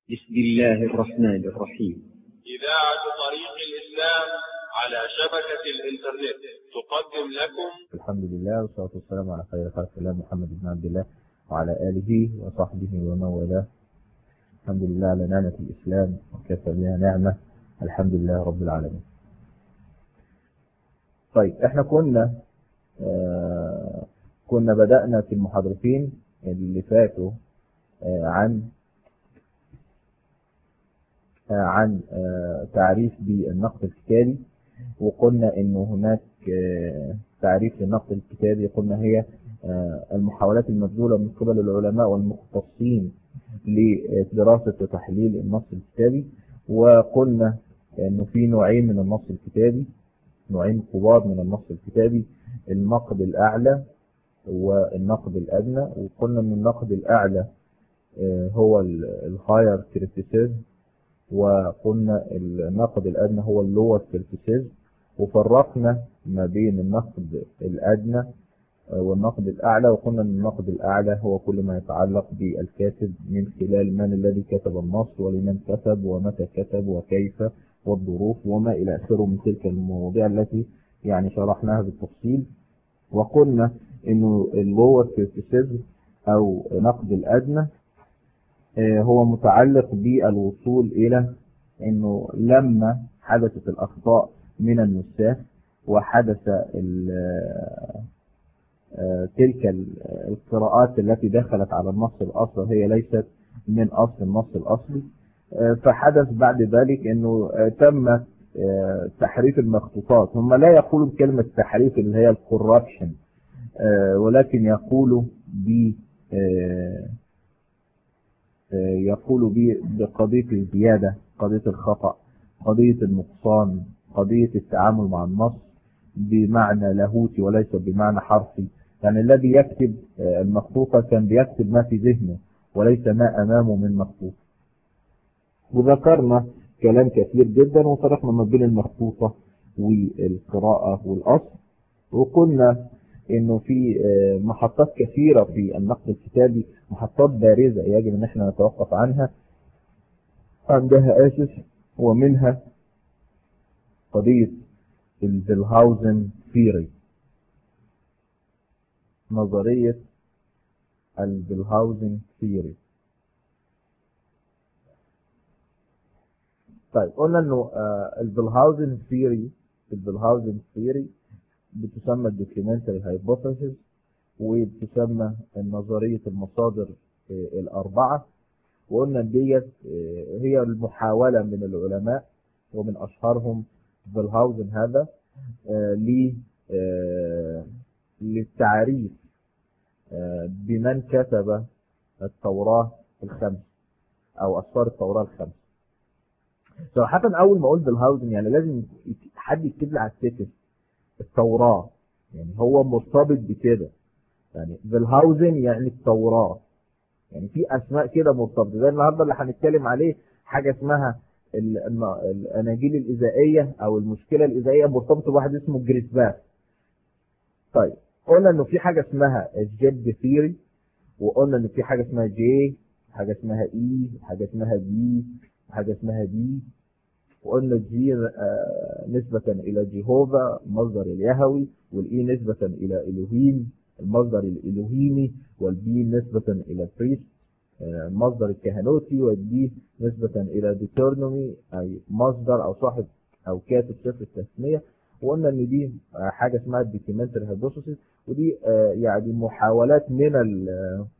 بسم الله الرحمن الرحيم إذاعة طريق الإسلام على شبكة الإنترنت تقدم لكم الحمد لله والصلاة والسلام على خير خلق الله محمد بن عبد الله وعلى آله وصحبه ومن والاه الحمد لله على نعمة الإسلام وكفى بها نعمة الحمد لله رب العالمين طيب احنا كنا آه كنا بدأنا في المحاضرتين اللي فاتوا آه عن آه عن آه تعريف بالنقد الكتابي وقلنا انه هناك آه تعريف للنقد الكتابي قلنا هي آه المحاولات المبذولة من قبل العلماء والمختصين لدراسة وتحليل النص الكتابي وقلنا انه في نوعين من النص الكتابي نوعين كبار من النص الكتابي النقد الاعلى والنقد الادنى وقلنا ان النقد الاعلى هو الهاير كريتيسيزم وقلنا النقد الادنى هو اللور كريتيسيزم وفرقنا ما بين النقد الادنى والنقد الأعلى وقلنا أن النقد الأعلى هو كل ما يتعلق بالكاتب من خلال من الذي كتب النص ولمن كتب ومتى كتب وكيف والظروف وما إلى آخره من تلك المواضيع التي يعني شرحناها بالتفصيل وقلنا أنه اللور كريتيسيزم أو نقد الأدنى هو متعلق بالوصول إلى أنه لما حدثت الأخطاء من النساخ وحدث تلك القراءات التي دخلت على النص الأصل هي ليست من أصل النص الأصلي فحدث بعد ذلك أنه تم تحريف المخطوطات هم لا يقولوا بكلمة تحريف اللي هي الكوربشن ولكن يقولوا ب يقولوا بقضية الزيادة قضية الخطأ قضية النقصان قضية التعامل مع النص بمعنى لاهوتي وليس بمعنى حرفي يعني الذي يكتب المخطوطة كان بيكتب ما في ذهنه وليس ما أمامه من مخطوط وذكرنا كلام كثير جدا وفرقنا ما بين المخطوطة والقراءة والأصل وقلنا انه في محطات كثيرة في النقد الكتابي محطات بارزة يجب ان احنا نتوقف عنها عندها اسس ومنها قضية الفيلهاوزن ثيوري نظرية الفيلهاوزن ثيوري طيب قلنا انه الفيلهاوزن ثيوري الفيلهاوزن ثيوري بتسمى الدوكيومنتري هايبوثيسيس وبتسمى نظرية المصادر الأربعة وقلنا ديت هي المحاولة من العلماء ومن أشهرهم فيلهاوزن هذا ل للتعريف بمن كتب التوراة الخمس أو أسفار التوراة الخمس صراحة أول ما قلت فيلهاوزن يعني لازم حد يكتب لي على السكت التوراة يعني هو مرتبط بكده يعني فيلهاوزن يعني التوراة يعني في أسماء كده مرتبطة زي النهاردة اللي هنتكلم عليه حاجة اسمها الأناجيل الإذائية أو المشكلة الإذائية مرتبطة بواحد اسمه جريسباس طيب قلنا إنه في حاجة اسمها الجد ثيوري وقلنا إن في حاجة اسمها جي حاجة اسمها إي حاجة اسمها بي حاجة اسمها دي وقلنا الجي نسبة إلى جيهوفا مصدر اليهوي والإي نسبة إلى إلهيم المصدر الإلهيمي والبي نسبة إلى بريست المصدر الكهنوتي والدي نسبة إلى ديترنومي أي مصدر أو صاحب أو كاتب سفر التسمية وقلنا إن دي حاجة اسمها الدوكيومنتري هايبوثيسيس ودي يعني محاولات من ال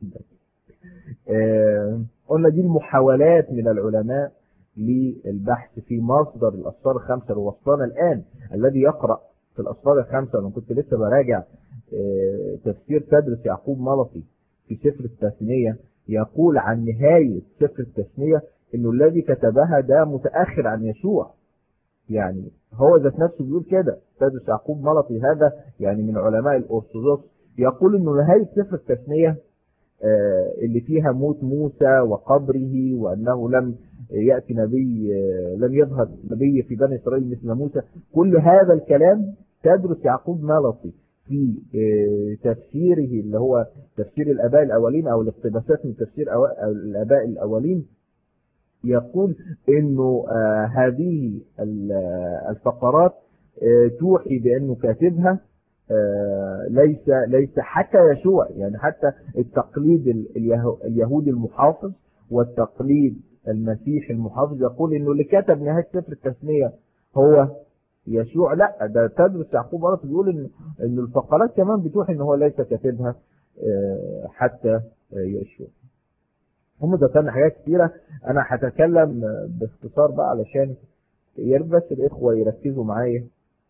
قلنا دي المحاولات من العلماء للبحث في مصدر الأسفار الخمسة اللي وصلنا الآن الذي يقرأ في الأسفار الخمسة أنا كنت لسه براجع تفسير تدرس يعقوب ملطي في سفر التثنية يقول عن نهاية سفر التثنية انه الذي كتبها ده متأخر عن يسوع يعني هو ذات نفسه بيقول كده تدرس يعقوب ملطي هذا يعني من علماء الأرثوذكس يقول انه نهاية سفر التثنية اللي فيها موت موسى وقبره وأنه لم يأتي نبي لم يظهر نبي في بني إسرائيل مثل موسى كل هذا الكلام تدرس يعقوب ملطي في تفسيره اللي هو تفسير الآباء الأولين أو الاقتباسات من تفسير الآباء الأولين يقول انه آه هذه ال- آه، الفقرات آه توحي بانه كاتبها آه ليس ليس حتى يشوع يعني حتى التقليد ال- اليه- اليهودي المحافظ والتقليد المسيحي المحافظ يقول انه اللي كتب نهايه سفر التثنيه هو يشوع لا ده تدرس يعقوب برضه بيقول ان ان الفقرات كمان بتوحي ان هو ليس كاتبها آه، حتى آه، يشوع هم ذكرنا حاجات كتيره انا هتكلم آه، باختصار بقى علشان يا ريت بس الاخوه يركزوا معايا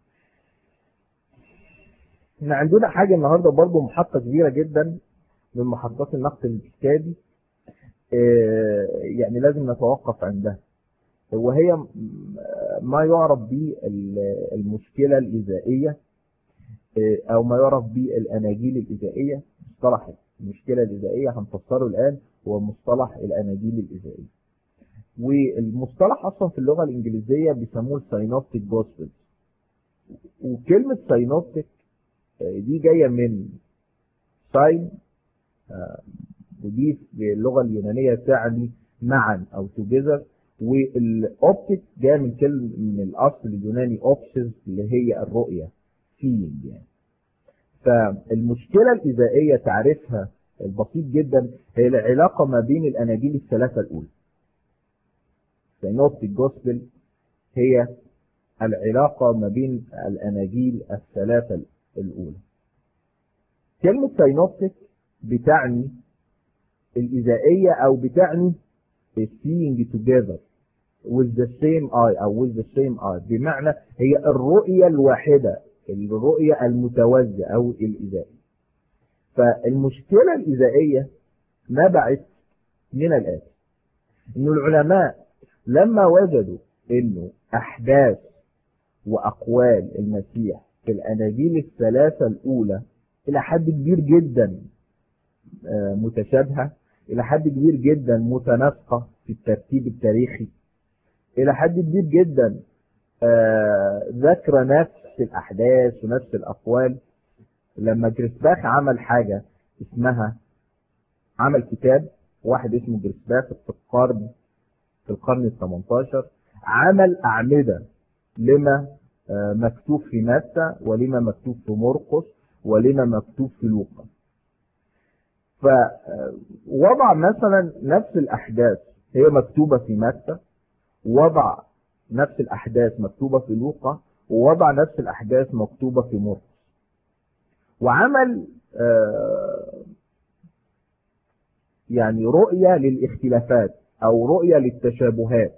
احنا عندنا حاجه النهارده برضه محطه كبيره جدا من محطات النقد الكتابي آه، يعني لازم نتوقف عندها وهي م- ما يعرف بالمشكلة الإذائية آه، أو ما يعرف بالأناجيل الإذائية مصطلح المشكلة الإذائية هنفسره الآن هو مصطلح الأناجيل الإذائية والمصطلح أصلا في اللغة الإنجليزية بيسموه الساينوبتيك جوسبل وكلمة ساينوبتيك دي جاية من ساين ودي في اللغة اليونانية تعني معا أو together والاوبتيك جاء من كلمة من الأصل اليوناني اوبسز اللي هي الرؤية seeing يعني فالمشكلة الإذائية تعرفها البسيط جدا هي العلاقة ما بين الأناجيل الثلاثة الأولى سينوبتيك جوسبل هي العلاقة ما بين الأناجيل الثلاثة الأولى كلمة سينوبتيك بتعني الإذائية أو بتعني seeing together with the same eye أو with the same eye بمعنى هي الرؤية الواحدة الرؤية المتوازية أو الإذائية فالمشكلة الإذائية نبعت من الآتي إن العلماء لما وجدوا إنه أحداث وأقوال المسيح في الأناجيل الثلاثة الأولى إلى حد كبير جدا آه، متشابهة إلى حد كبير جدا متناسقة في الترتيب التاريخي إلى حد كبير جدا آه، ذكر نفس الأحداث ونفس الأقوال لما جريسباخ عمل حاجة اسمها عمل كتاب واحد اسمه جريسباخ في القرن في القرن ال 18 عمل أعمدة لما آه، مكتوب في متى ولما مكتوب في مرقس ولما مكتوب في لوقا فوضع مثلا نفس الأحداث هي مكتوبة في متى وضع نفس الأحداث مكتوبة في لوقا ووضع نفس الأحداث مكتوبة في مرقس وعمل آه، يعني رؤية للاختلافات أو رؤية للتشابهات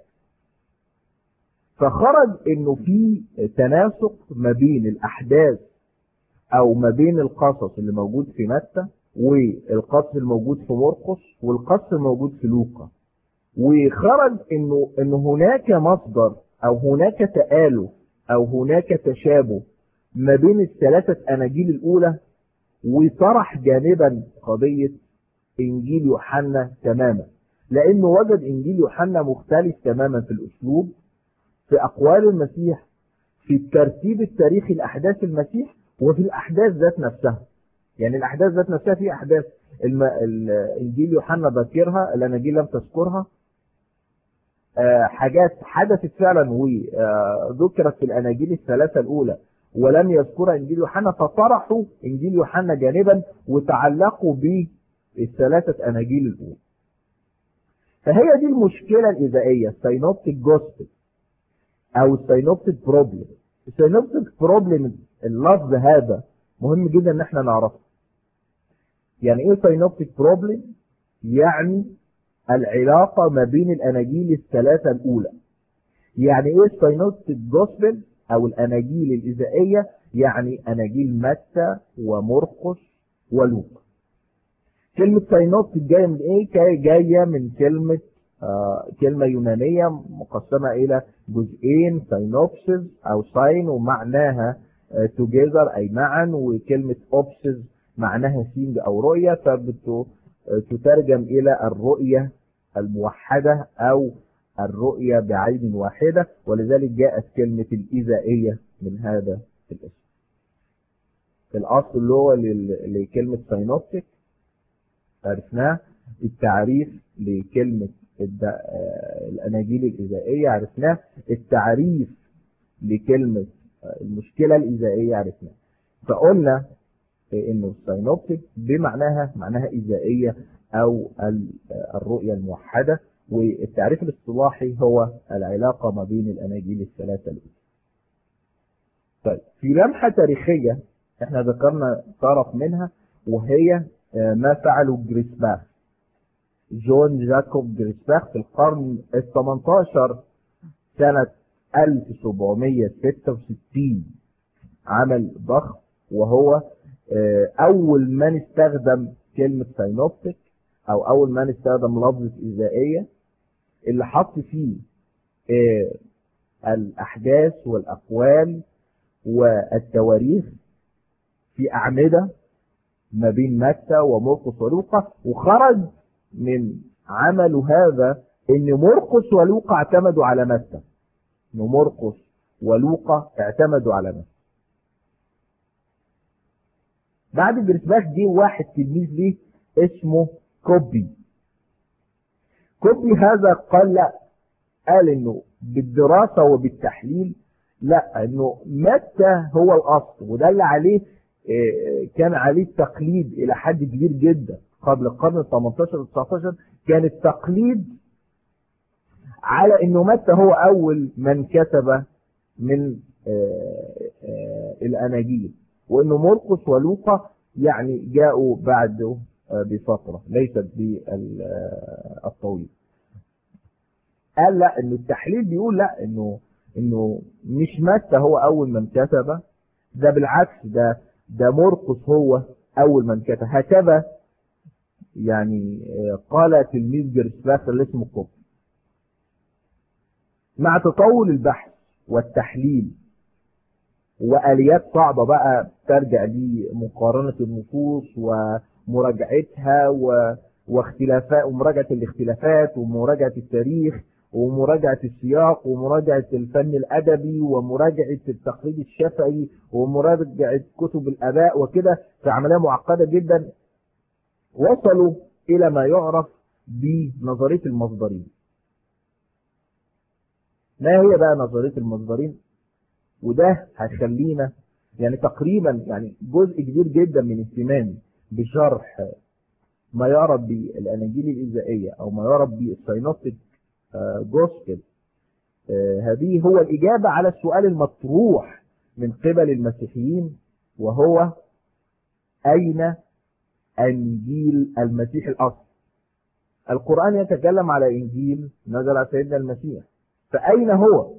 فخرج انه في تناسق ما بين الاحداث او ما بين القصص اللي موجود في متى والقصص الموجود في مرقس والقصص الموجود في لوقا وخرج انه ان هناك مصدر او هناك تآلف او هناك تشابه ما بين الثلاثة اناجيل الاولى وطرح جانبا قضية انجيل يوحنا تماما لانه وجد انجيل يوحنا مختلف تماما في الاسلوب في أقوال المسيح في الترتيب التاريخي لأحداث المسيح وفي الأحداث ذات نفسها يعني الأحداث ذات نفسها في أحداث الم... الإنجيل يوحنا ذاكرها الأناجيل لم تذكرها آه حاجات حدثت فعلا وذكرت في الأناجيل الثلاثة الأولى ولم يذكرها إنجيل يوحنا فطرحوا إنجيل يوحنا جانبا وتعلقوا بالثلاثة أناجيل الأولى فهي دي المشكلة الإذائية السينوبتيك جوستيك او السينوبتيك بروبلم السينوبتيك بروبلم اللفظ هذا مهم جدا ان احنا نعرفه يعني ايه سينوبتيك بروبلم يعني العلاقة ما بين الاناجيل الثلاثة الاولى يعني ايه السينوبتيك جوسبل او الاناجيل الاذائية يعني اناجيل متى ومرقس ولوقا كلمة سينوبتيك جاية من ايه جاية من كلمة آه كلمة يونانية مقسمة إلى جزئين ساينوبسز أو ساين ومعناها توجيزر أي معا وكلمة أوبسز معناها سينج أو رؤية فبتترجم إلى الرؤية الموحدة أو الرؤية بعين واحدة ولذلك جاءت كلمة الإذائية من هذا الاسم الأصل اللي هو لكلمة ساينوبتيك عرفناه التعريف لكلمة الد- آه، الأناجيل الإذائية عرفناه التعريف لكلمة آه، المشكلة الإذائية عرفناه فقلنا آه، إنه السينوبتيك بمعناها معناها إذائية أو ال- آه، الرؤية الموحدة والتعريف الاصطلاحي هو العلاقة ما بين الأناجيل الثلاثة الأولى طيب في لمحة تاريخية احنا ذكرنا طرف منها وهي آه، ما فعله جريسباخ جون جاكوب جريسباخ في القرن ال 18 سنة 1766 عمل ضخم وهو آه، أول من استخدم كلمة سينوبتيك أو أول من استخدم لفظة إذائية اللي حط فيه آه، الأحداث والأقوال والتواريخ في أعمدة ما بين متى ومرقس ولوقا وخرج من عمله هذا ان مرقس ولوقا اعتمدوا على متى ان مرقس ولوقا اعتمدوا على متى بعد جريسباخ جه واحد تلميذ ليه اسمه كوبي كوبي هذا قال لا قال انه بالدراسة وبالتحليل لا انه متى هو الاصل وده اللي عليه آه، كان عليه التقليد الى حد كبير جدا قبل القرن ال 18 و 19 كان التقليد على انه متى هو اول من كتب من آه، آه، الاناجيل وانه مرقس ولوقا يعني جاءوا بعده آه، بفتره ليست بالطويل قال لا انه التحليل بيقول لا انه انه مش متى هو اول من كتب ده بالعكس ده ده مرقس هو اول من كتب هكذا يعني آه، قال تلميذ جرسباخ اللي اسمه كوب مع تطور البحث والتحليل واليات صعبه بقى ترجع لمقارنه النصوص ومراجعتها و واختلافات ومراجعه الاختلافات ومراجعه التاريخ ومراجعة السياق ومراجعة الفن الأدبي ومراجعة التقليد الشافعي ومراجعة كتب الآباء وكده في عملية معقدة جدا وصلوا إلى ما يعرف بنظرية المصدرين ما هي بقى نظرية المصدرين وده هيخلينا يعني تقريبا يعني جزء كبير جدا من اهتمامي بشرح ما يعرف بالأناجيل الإذائية أو ما يعرف بالسينوبتيك جوسبل هذه هو الإجابة على السؤال المطروح من قبل المسيحيين وهو أين أنجيل المسيح الأصل القرآن يتكلم على إنجيل نزل على سيدنا المسيح فأين هو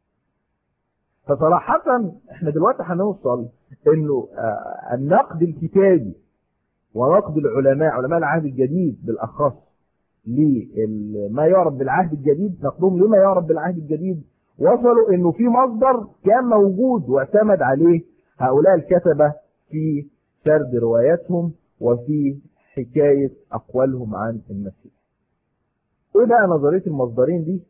فصراحة احنا دلوقتي هنوصل انه آه، النقد الكتابي ونقد العلماء علماء العهد الجديد بالاخص لما يعرف بالعهد الجديد نقدهم لما يعرف بالعهد الجديد وصلوا انه في مصدر كان موجود واعتمد عليه هؤلاء الكتبة في سرد رواياتهم وفي حكاية اقوالهم عن المسيح ايه بقى نظرية المصدرين دي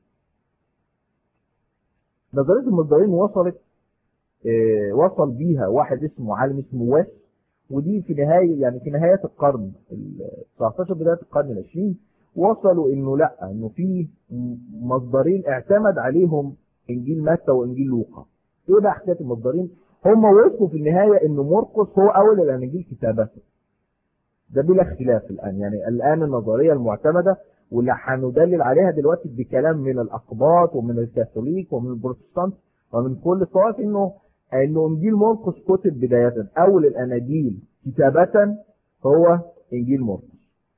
نظرية المصدرين وصلت اه وصل بيها واحد اسمه عالم اسمه واس ودي في نهاية يعني في نهاية القرن ال 19 بداية القرن العشرين وصلوا انه لا انه في مصدرين اعتمد عليهم انجيل متى وانجيل لوقا ايه بقى حكايه المصدرين هم وصلوا في النهايه ان مرقس هو اول الاناجيل كتابه ده بلا اختلاف الان يعني الان النظريه المعتمده واللي هندلل عليها دلوقتي بكلام من الاقباط ومن الكاثوليك ومن البروتستانت ومن كل الطوائف انه انه انجيل مرقس كتب بدايه اول الاناجيل كتابه هو انجيل مرقس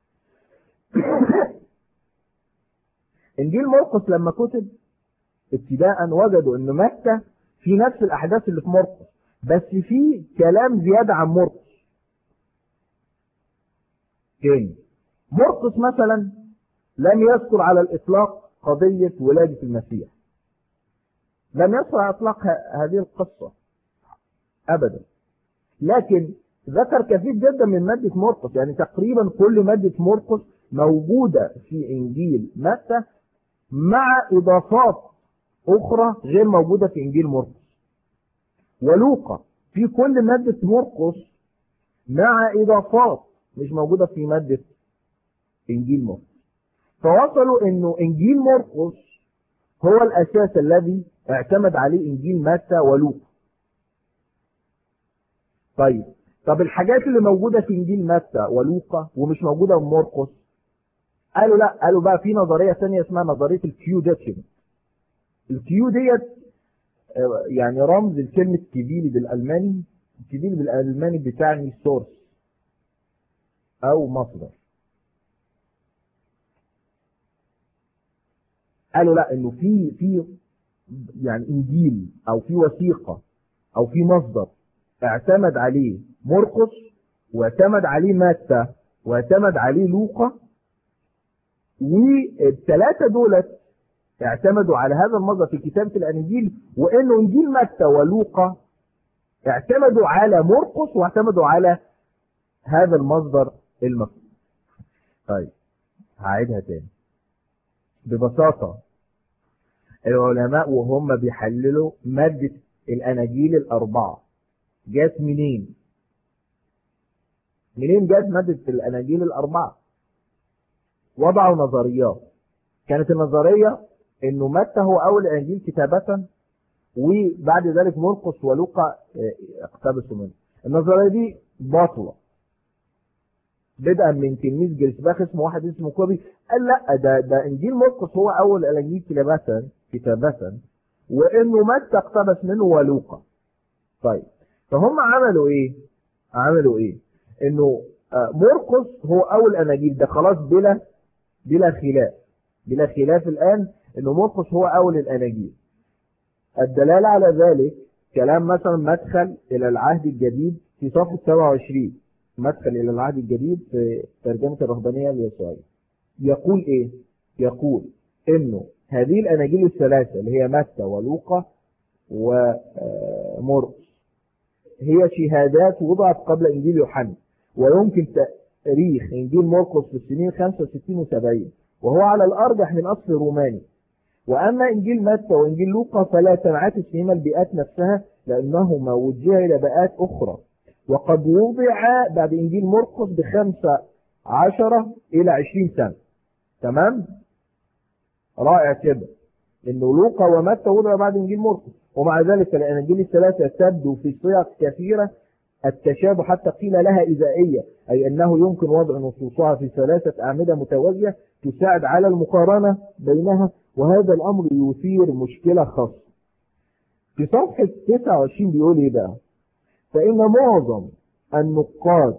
انجيل مرقس لما كتب ابتداء وجدوا ان متى في نفس الاحداث اللي في مرقس بس في كلام زيادة عن مرقس تاني مرقس مثلا لم يذكر على الاطلاق قضية ولادة المسيح لم يذكر على الاطلاق هذه القصة ابدا لكن ذكر كثير جدا من مادة مرقس يعني تقريبا كل مادة مرقس موجودة في إنجيل متى مع إضافات أخرى غير موجودة في إنجيل مرقس ولوقا في كل مادة مرقس مع إضافات مش موجودة في مادة إنجيل مرقس فوصلوا انه انجيل مرقس هو الاساس الذي اعتمد عليه انجيل متى ولوقا طيب طب الحاجات اللي موجودة في انجيل متى ولوقا ومش موجودة في مرقس قالوا لا قالوا بقى في نظرية ثانية اسمها نظرية الكيو دوكيومنت الكيو ديت آه، يعني رمز لكلمة كبيلي بالألماني كبيلي بالألماني بتعني سورس أو مصدر قالوا لا انه في في يعني انجيل او في وثيقه او في مصدر اعتمد عليه مرقس واعتمد عليه متى واعتمد عليه لوقا والثلاثه دولت اعتمدوا على هذا المصدر في كتابه الانجيل وانه انجيل متى ولوقا اعتمدوا على مرقس واعتمدوا على هذا المصدر المكتوب طيب هعيدها تاني ببساطة العلماء وهم بيحللوا مادة الأناجيل الأربعة جات منين؟ منين جات مادة الأناجيل الأربعة؟ وضعوا نظريات كانت النظرية إنه متى هو أول أناجيل كتابة وبعد ذلك مرقس ولوقا اه، اقتبسوا منه النظرية دي باطلة بدءا من تلميذ جريسباخ اسمه واحد اسمه كوبي قال لا ده ده انجيل مرقس هو اول اناجيل كتابة كتابة وانه متى اقتبس منه ولوقا طيب فهم عملوا ايه عملوا ايه انه آه، مرقس هو اول اناجيل ده خلاص بلا بلا خلاف بلا خلاف الان انه مرقس هو اول الاناجيل الدلالة على ذلك كلام مثلا مدخل الى العهد الجديد في صفحة 27 مدخل إلى العهد الجديد في ترجمة الرهبانية اليسوعية يقول إيه؟ يقول إنه هذه الأناجيل الثلاثة اللي هي متى ولوقا ومرقس هي شهادات وضعت قبل إنجيل يوحنا ويمكن تاريخ إنجيل مرقس في السنين 65 و 70 وهو على الأرجح من أصل روماني وأما إنجيل متى وإنجيل لوقا فلا تنعكس فيهما البيئات نفسها لأنهما وجه إلى بيئات أخرى وقد وضع بعد إنجيل مرقس بخمسة عشرة إلى عشرين سنة تمام رائع كده إنه لوقا ومتى وضع بعد إنجيل مرقس ومع ذلك الأناجيل الثلاثة تبدو في صيغ كثيرة التشابه حتى قيل لها إذائية أي أنه يمكن وضع نصوصها في ثلاثة أعمدة متوازية تساعد على المقارنة بينها وهذا الأمر يثير مشكلة خاصة في صفحة 29 بيقول إيه بقى فإن معظم النقاد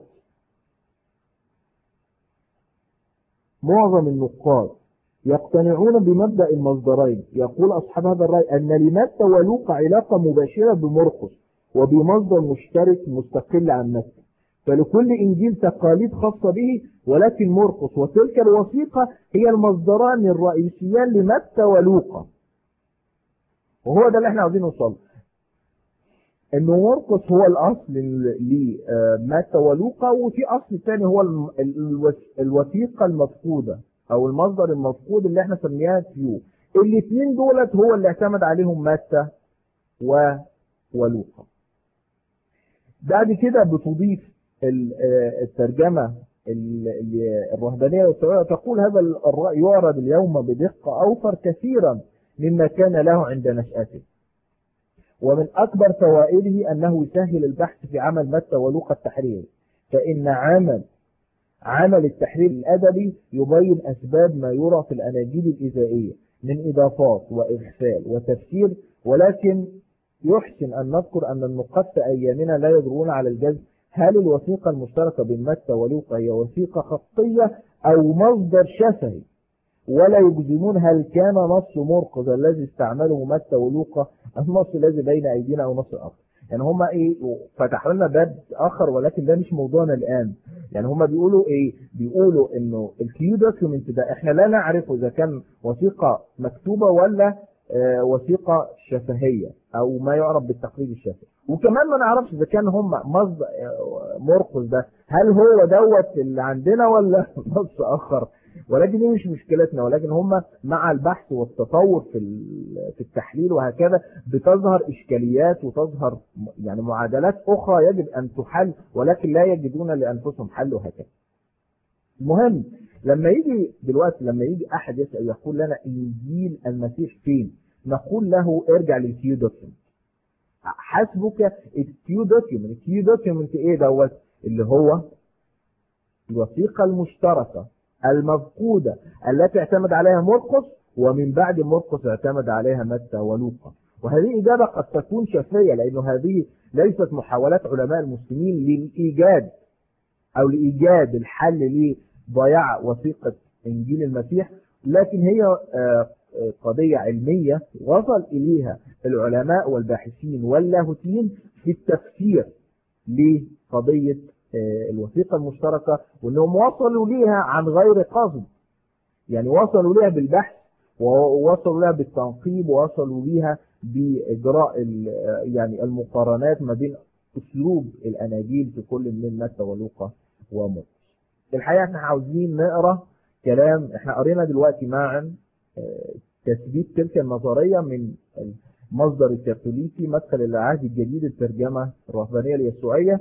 معظم النقاد يقتنعون بمبدأ المصدرين يقول أصحاب هذا الرأي أن لمتى ولوقا علاقة مباشرة بمرقس وبمصدر مشترك مستقل عن متى فلكل إنجيل تقاليد خاصة به ولكن مرقس وتلك الوثيقة هي المصدران الرئيسيان لمتى ولوقا وهو ده اللي احنا عاوزين نوصله انه مرقس هو الاصل لمتى ولوقا وفي اصل ثاني هو الم- الوث- الوثيقه المفقوده او المصدر المفقود اللي احنا سميناها كيو الاثنين دولت هو اللي اعتمد عليهم متى و ولوقا بعد كده بتضيف ال- آه، الترجمه ال- ال- الرهبانيه والتوعيه تقول هذا الراي يعرض اليوم بدقه اوفر كثيرا مما كان له عند نشاته ومن أكبر فوائده أنه يسهل البحث في عمل متى ولوقا التحريري فإن عمل عمل التحرير الأدبي يبين أسباب ما يرى في الأناجيل الإذائية من إضافات وإغفال وتفسير ولكن يحسن أن نذكر أن النقاد في أيامنا لا يدرون على الجزم هل الوثيقة المشتركة بين متى ولوقا هي وثيقة خطية أو مصدر شفهي ولا يجزمون هل كان نص مرقس الذي استعمله متى ولوقا النص الذي بين ايدينا او نص اخر يعني هما ايه فتحوا لنا باب اخر ولكن ده مش موضوعنا الان يعني هما بيقولوا ايه بيقولوا انه الكيو دوكيومنت ده احنا لا نعرف اذا كان وثيقه مكتوبه ولا آه وثيقه شفهيه او ما يعرف بالتقليد الشفهي وكمان ما نعرفش اذا كان هم مصدر آه، مرقس ده هل هو دوت اللي عندنا ولا نص اخر ولكن دي مش مشكلتنا ولكن هم مع البحث والتطور في ال- في التحليل وهكذا بتظهر اشكاليات وتظهر م- يعني معادلات اخرى يجب ان تحل ولكن لا يجدون لانفسهم حل وهكذا. المهم لما يجي دلوقتي لما يجي احد يسال يقول لنا انجيل المسيح فين نقول له ارجع للكيو دوكيومنت حسبك الكيو دوكيومنت الكيو دوكيومنت ايه دوت اللي هو الوثيقه المشتركه المفقوده التي اعتمد عليها مرقس ومن بعد مرقس اعتمد عليها متى ولوقا وهذه إجابة قد تكون شفية لأنه هذه ليست محاولات علماء المسلمين للإيجاد أو لإيجاد الحل لضياع وثيقة إنجيل المسيح لكن هي قضية علمية وصل إليها العلماء والباحثين واللاهوتيين في التفسير لقضية الوثيقة المشتركة وأنهم وصلوا ليها عن غير قصد يعني وصلوا ليها بالبحث ووصلوا لها بالتنقيب ووصلوا ليها بإجراء يعني المقارنات ما بين أسلوب الأناجيل في كل من متى ولوقا ومرقس. الحقيقة احنا عاوزين نقرا كلام احنا قرينا دلوقتي معا تثبيت تلك النظرية من المصدر الكاثوليكي مدخل العهد الجديد الترجمة الرهبانية اليسوعية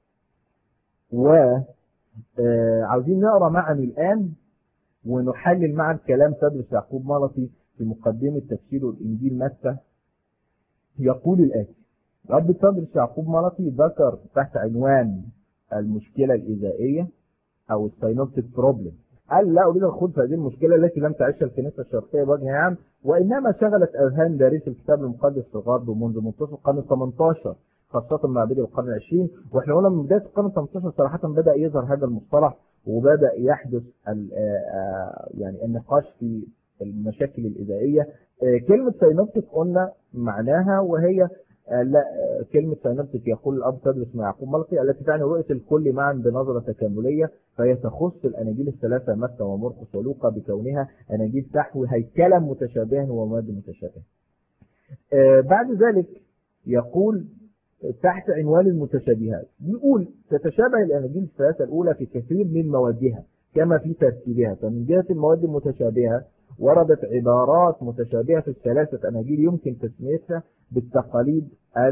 و عاوزين نقرا معا الآن ونحلل معا كلام تدرس يعقوب ملطي في مقدمة تفسير الإنجيل متى يقول الآتي رب تدرس يعقوب ملطي ذكر تحت عنوان المشكلة الإذائية أو السينوبتيك بروبلم قال لا أريد الخوض في هذه المشكلة التي لم تعيشها الكنيسة الشرقية بوجه عام وإنما شغلت أذهان دارس الكتاب المقدس في الغرب منذ منتصف القرن ال 18 خاصة مع بدء القرن العشرين واحنا قلنا من بداية القرن ال 18 صراحة بدأ يظهر هذا المصطلح وبدأ يحدث يعني النقاش في المشاكل الإذائية كلمة سينوبتيك قلنا معناها وهي لا كلمة سينوبتيك يقول الأب تدرس مع يعقوب ملقي التي تعني رؤية الكل معا بنظرة تكاملية فهي تخص الأناجيل الثلاثة متى ومرقس ولوقا بكونها أناجيل تحوي هيكلا متشابها ومواد متشابهة. بعد ذلك يقول تحت عنوان المتشابهات بيقول تتشابه الأناجيل الثلاثة الأولى في كثير من موادها كما في ترتيبها فمن جهة المواد المتشابهة وردت عبارات متشابهة في الثلاثة أناجيل يمكن تسميتها بالتقاليد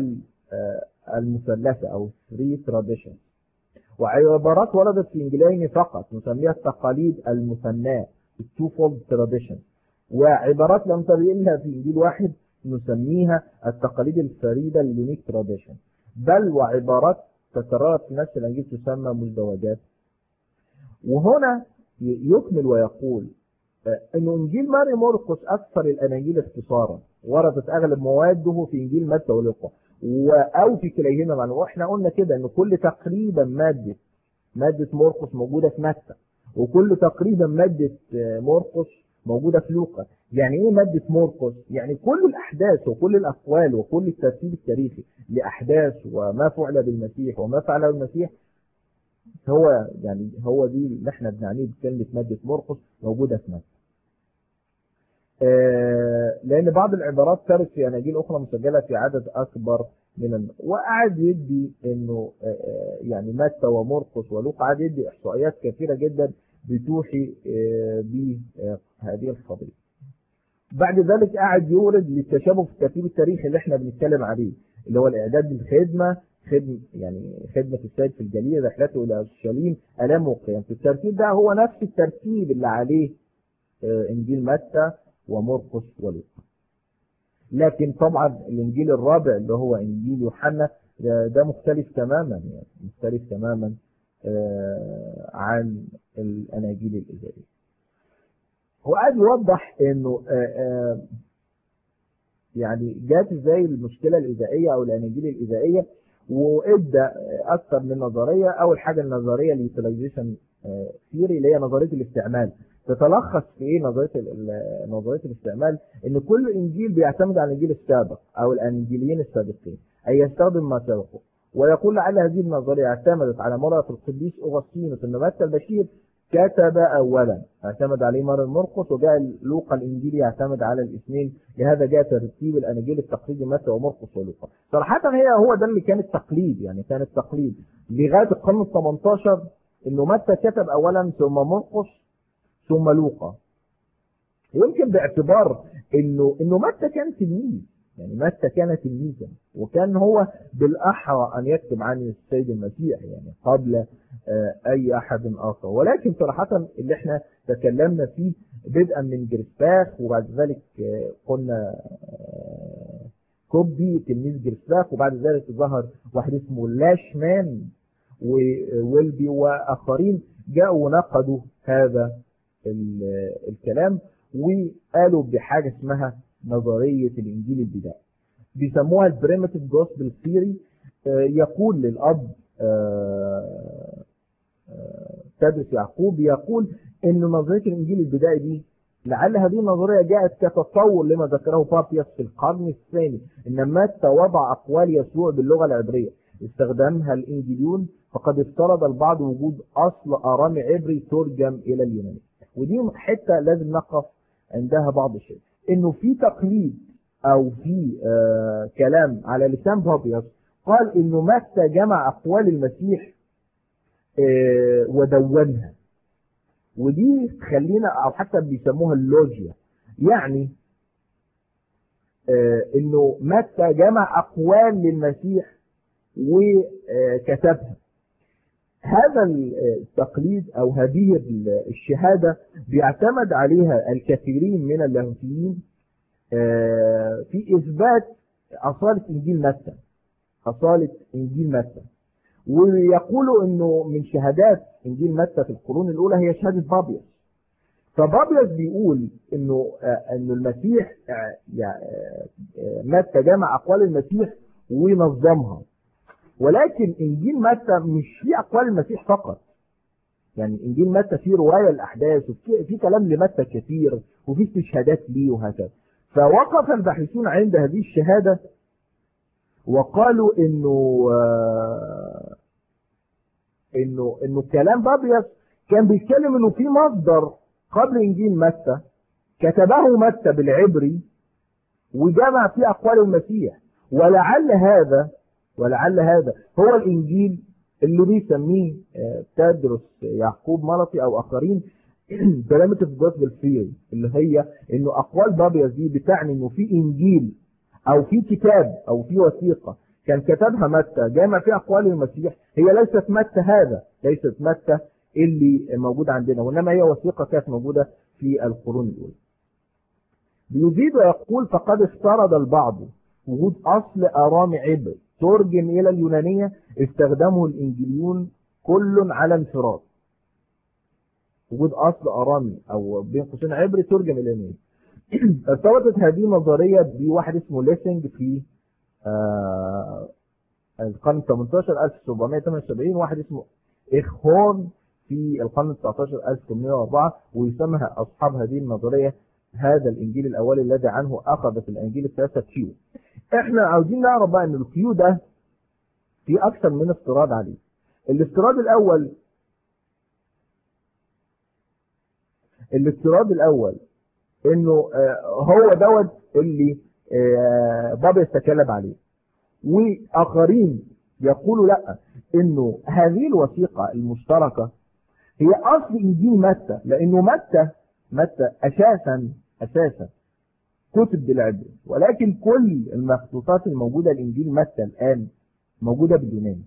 المثلثة أو three traditions وعبارات وردت في إنجيلين فقط نسميها التقاليد المثناة two-fold tradition وعبارات لم ترينها في إنجيل واحد نسميها التقاليد الفريدة اليونيك تراديشن بل وعبارات تكررت في نفس الانجيل تسمى مزدوجات وهنا يكمل ويقول ان انجيل ماري مرقس اكثر الاناجيل اختصارا وردت اغلب مواده في انجيل متى ولوقا او في كليهما معا واحنا قلنا كده ان كل تقريبا ماده ماده مرقس موجوده في متى وكل تقريبا ماده مرقس موجودة في لوقا يعني ايه مادة مرقس يعني كل الاحداث وكل الاقوال وكل الترتيب التاريخي لاحداث وما فعل بالمسيح وما فعله المسيح هو يعني هو دي اللي احنا بنعنيه بكلمة مادة مرقس موجودة في متى آه لان بعض العبارات ترد في اناجيل اخرى مسجلة في عدد اكبر من الم... وقعد يدي انه آه يعني متى ومرقس ولوقا قعد يدي احصائيات كثيرة جدا بتوحي بهذه القضية بعد ذلك قاعد يورد للتشابه في الترتيب التاريخي اللي احنا بنتكلم عليه اللي هو الاعداد للخدمة خدمة يعني خدمة السيد في الجليل رحلته الى اورشليم الام وقيام في الترتيب ده هو نفس الترتيب اللي عليه انجيل متى ومرقس ولوقا لكن طبعا الانجيل الرابع اللي هو انجيل يوحنا ده مختلف تماما يعني مختلف تماما عن الأناجيل الإذائية هو قاعد يوضح انه يعني جات ازاي المشكلة الإذائية او الأناجيل الإذائية وادى اكثر من نظرية اول حاجة النظرية اليوتيلايزيشن ثيوري اللي هي نظرية الاستعمال تتلخص في ايه نظرية نظرية الاستعمال ان كل انجيل بيعتمد على الانجيل السابق او الانجيليين السابقين اي يستخدم ما سبقه ويقول لعل هذه النظرية اعتمدت على مرة القديس أغسطينوس أن متى البشير كتب أولا اعتمد عليه مرة مرقس وجاء لوقا الإنجيلي يعتمد على الاثنين لهذا جاء ترتيب الأناجيل التقليدي متى ومرقس ولوقا صراحة هي هو ده اللي كان التقليد يعني كان التقليد لغاية القرن ال 18 إنه متى كتب أولا ثم مرقس ثم لوقا ويمكن باعتبار إنه إنه متى كان تلميذ يعني متى كان تلميذا وكان هو بالأحرى أن يكتب عن السيد المسيح يعني قبل أي أحد آخر ولكن صراحة اللي احنا تكلمنا فيه بدءا من جرسباخ وبعد ذلك قلنا كوبي تلميذ جرسباخ وبعد ذلك ظهر واحد اسمه لاشمان وويلبي وآخرين جاءوا ونقدوا هذا الكلام وقالوا بحاجة اسمها نظرية الإنجيل البدائي بيسموها البريمتيف جوسبل ثيوري يقول للأب تدرس يعقوب يقول ان نظرية الإنجيل البدائي دي لعل هذه النظرية جاءت كتطور لما ذكره بابيوس في القرن الثاني ان متى وضع أقوال يسوع باللغة العبرية استخدمها الإنجيليون فقد افترض البعض وجود أصل آرامي عبري ترجم إلى اليوناني ودي حتة لازم نقف عندها بعض الشيء انه في تقليد او في آه كلام على لسان بابيوس قال انه متى جمع اقوال المسيح آه ودونها ودي تخلينا او حتى بيسموها اللوجيا يعني آه انه متى جمع اقوال للمسيح وكتبها هذا التقليد او هذه الشهادة بيعتمد عليها الكثيرين من اللاهوتيين في اثبات اصالة انجيل متى اصالة انجيل متى ويقولوا انه من شهادات انجيل متى في القرون الاولى هي شهادة بابيوس فبابيوس بيقول انه انه المسيح متى جمع اقوال المسيح ونظمها ولكن انجيل متى مش فيه اقوال المسيح فقط يعني انجيل متى فيه روايه الاحداث وفي في كلام لمتى كثير وفي استشهادات ليه وهكذا فوقف الباحثون عند هذه الشهاده وقالوا انه آه انه انه كلام بابيوس كان بيتكلم انه في مصدر قبل انجيل متى كتبه متى بالعبري وجمع فيه اقوال المسيح ولعل هذا ولعل هذا هو الإنجيل اللي بيسميه تدرس يعقوب ملطي أو آخرين برامتف جوسبل ثيوري اللي هي إنه أقوال بابيوس دي بتعني إنه في إنجيل أو في كتاب أو في وثيقة كان كتبها متى جامع فيها أقوال المسيح هي ليست متى هذا ليست متى اللي موجود عندنا وإنما هي وثيقة كانت موجودة في القرون الأولى بيزيد ويقول فقد افترض البعض وجود أصل آرامي عبري ترجم إلى اليونانية استخدمه الإنجليون كل على انفراد وجود أصل أرامي أو بين قوسين عبري ترجم إلى اليونانية ارتبطت هذه النظرية بواحد اسمه ليسنج في آه القرن 18 1778 واحد اسمه إخهورن في القرن 19 1804 ويسمى أصحاب هذه النظرية هذا الإنجيل الأولي الذي عنه أخذت الإنجيل الثلاثة كيو احنا عاوزين نعرف بقى ان الكيو ده في اكثر من افتراض عليه الافتراض الاول الافتراض الاول انه هو دوت اللي بابا يتكلم عليه واخرين يقولوا لا انه هذه الوثيقة المشتركة هي اصل انجيل متى لانه متى متى اساسا اساسا كتب بالعبري ولكن كل المخطوطات الموجودة الإنجيل متى الآن موجودة باليوناني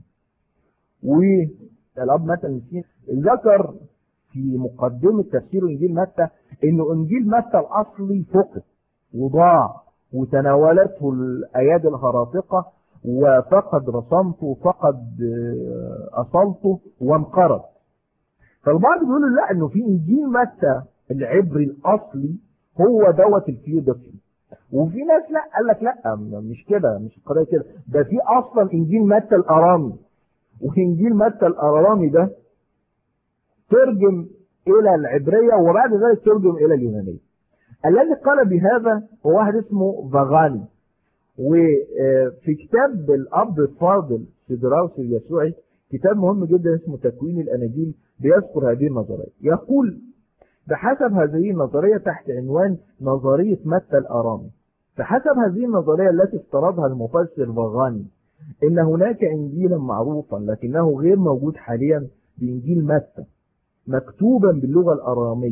والأب متى المسيح ذكر في مقدمة تفسير إنجيل متى إنه إنجيل متى الأصلي فقد وضاع وتناولته الأيادي الهراطقة وفقد رسمته وفقد أصلته وانقرض فالبعض بيقولوا لا إنه في إنجيل متى العبري الأصلي هو دوت الكيودوكي وفي ناس لا قال لك لا مش كده مش القضيه كده ده في اصلا انجيل متى الارامي وانجيل متى الارامي ده ترجم الى العبريه وبعد ذلك ترجم الى اليونانيه الذي قال بهذا هو واحد اسمه فاغاني وفي كتاب الاب الفاضل سيدراوس اليسوعي كتاب مهم جدا اسمه تكوين الاناجيل بيذكر هذه النظريه يقول بحسب هذه النظرية تحت عنوان نظرية متى الأرامي بحسب هذه النظرية التي افترضها المفسر فغاني إن هناك إنجيلا معروفا لكنه غير موجود حاليا بإنجيل متى مكتوبا باللغة الأرامية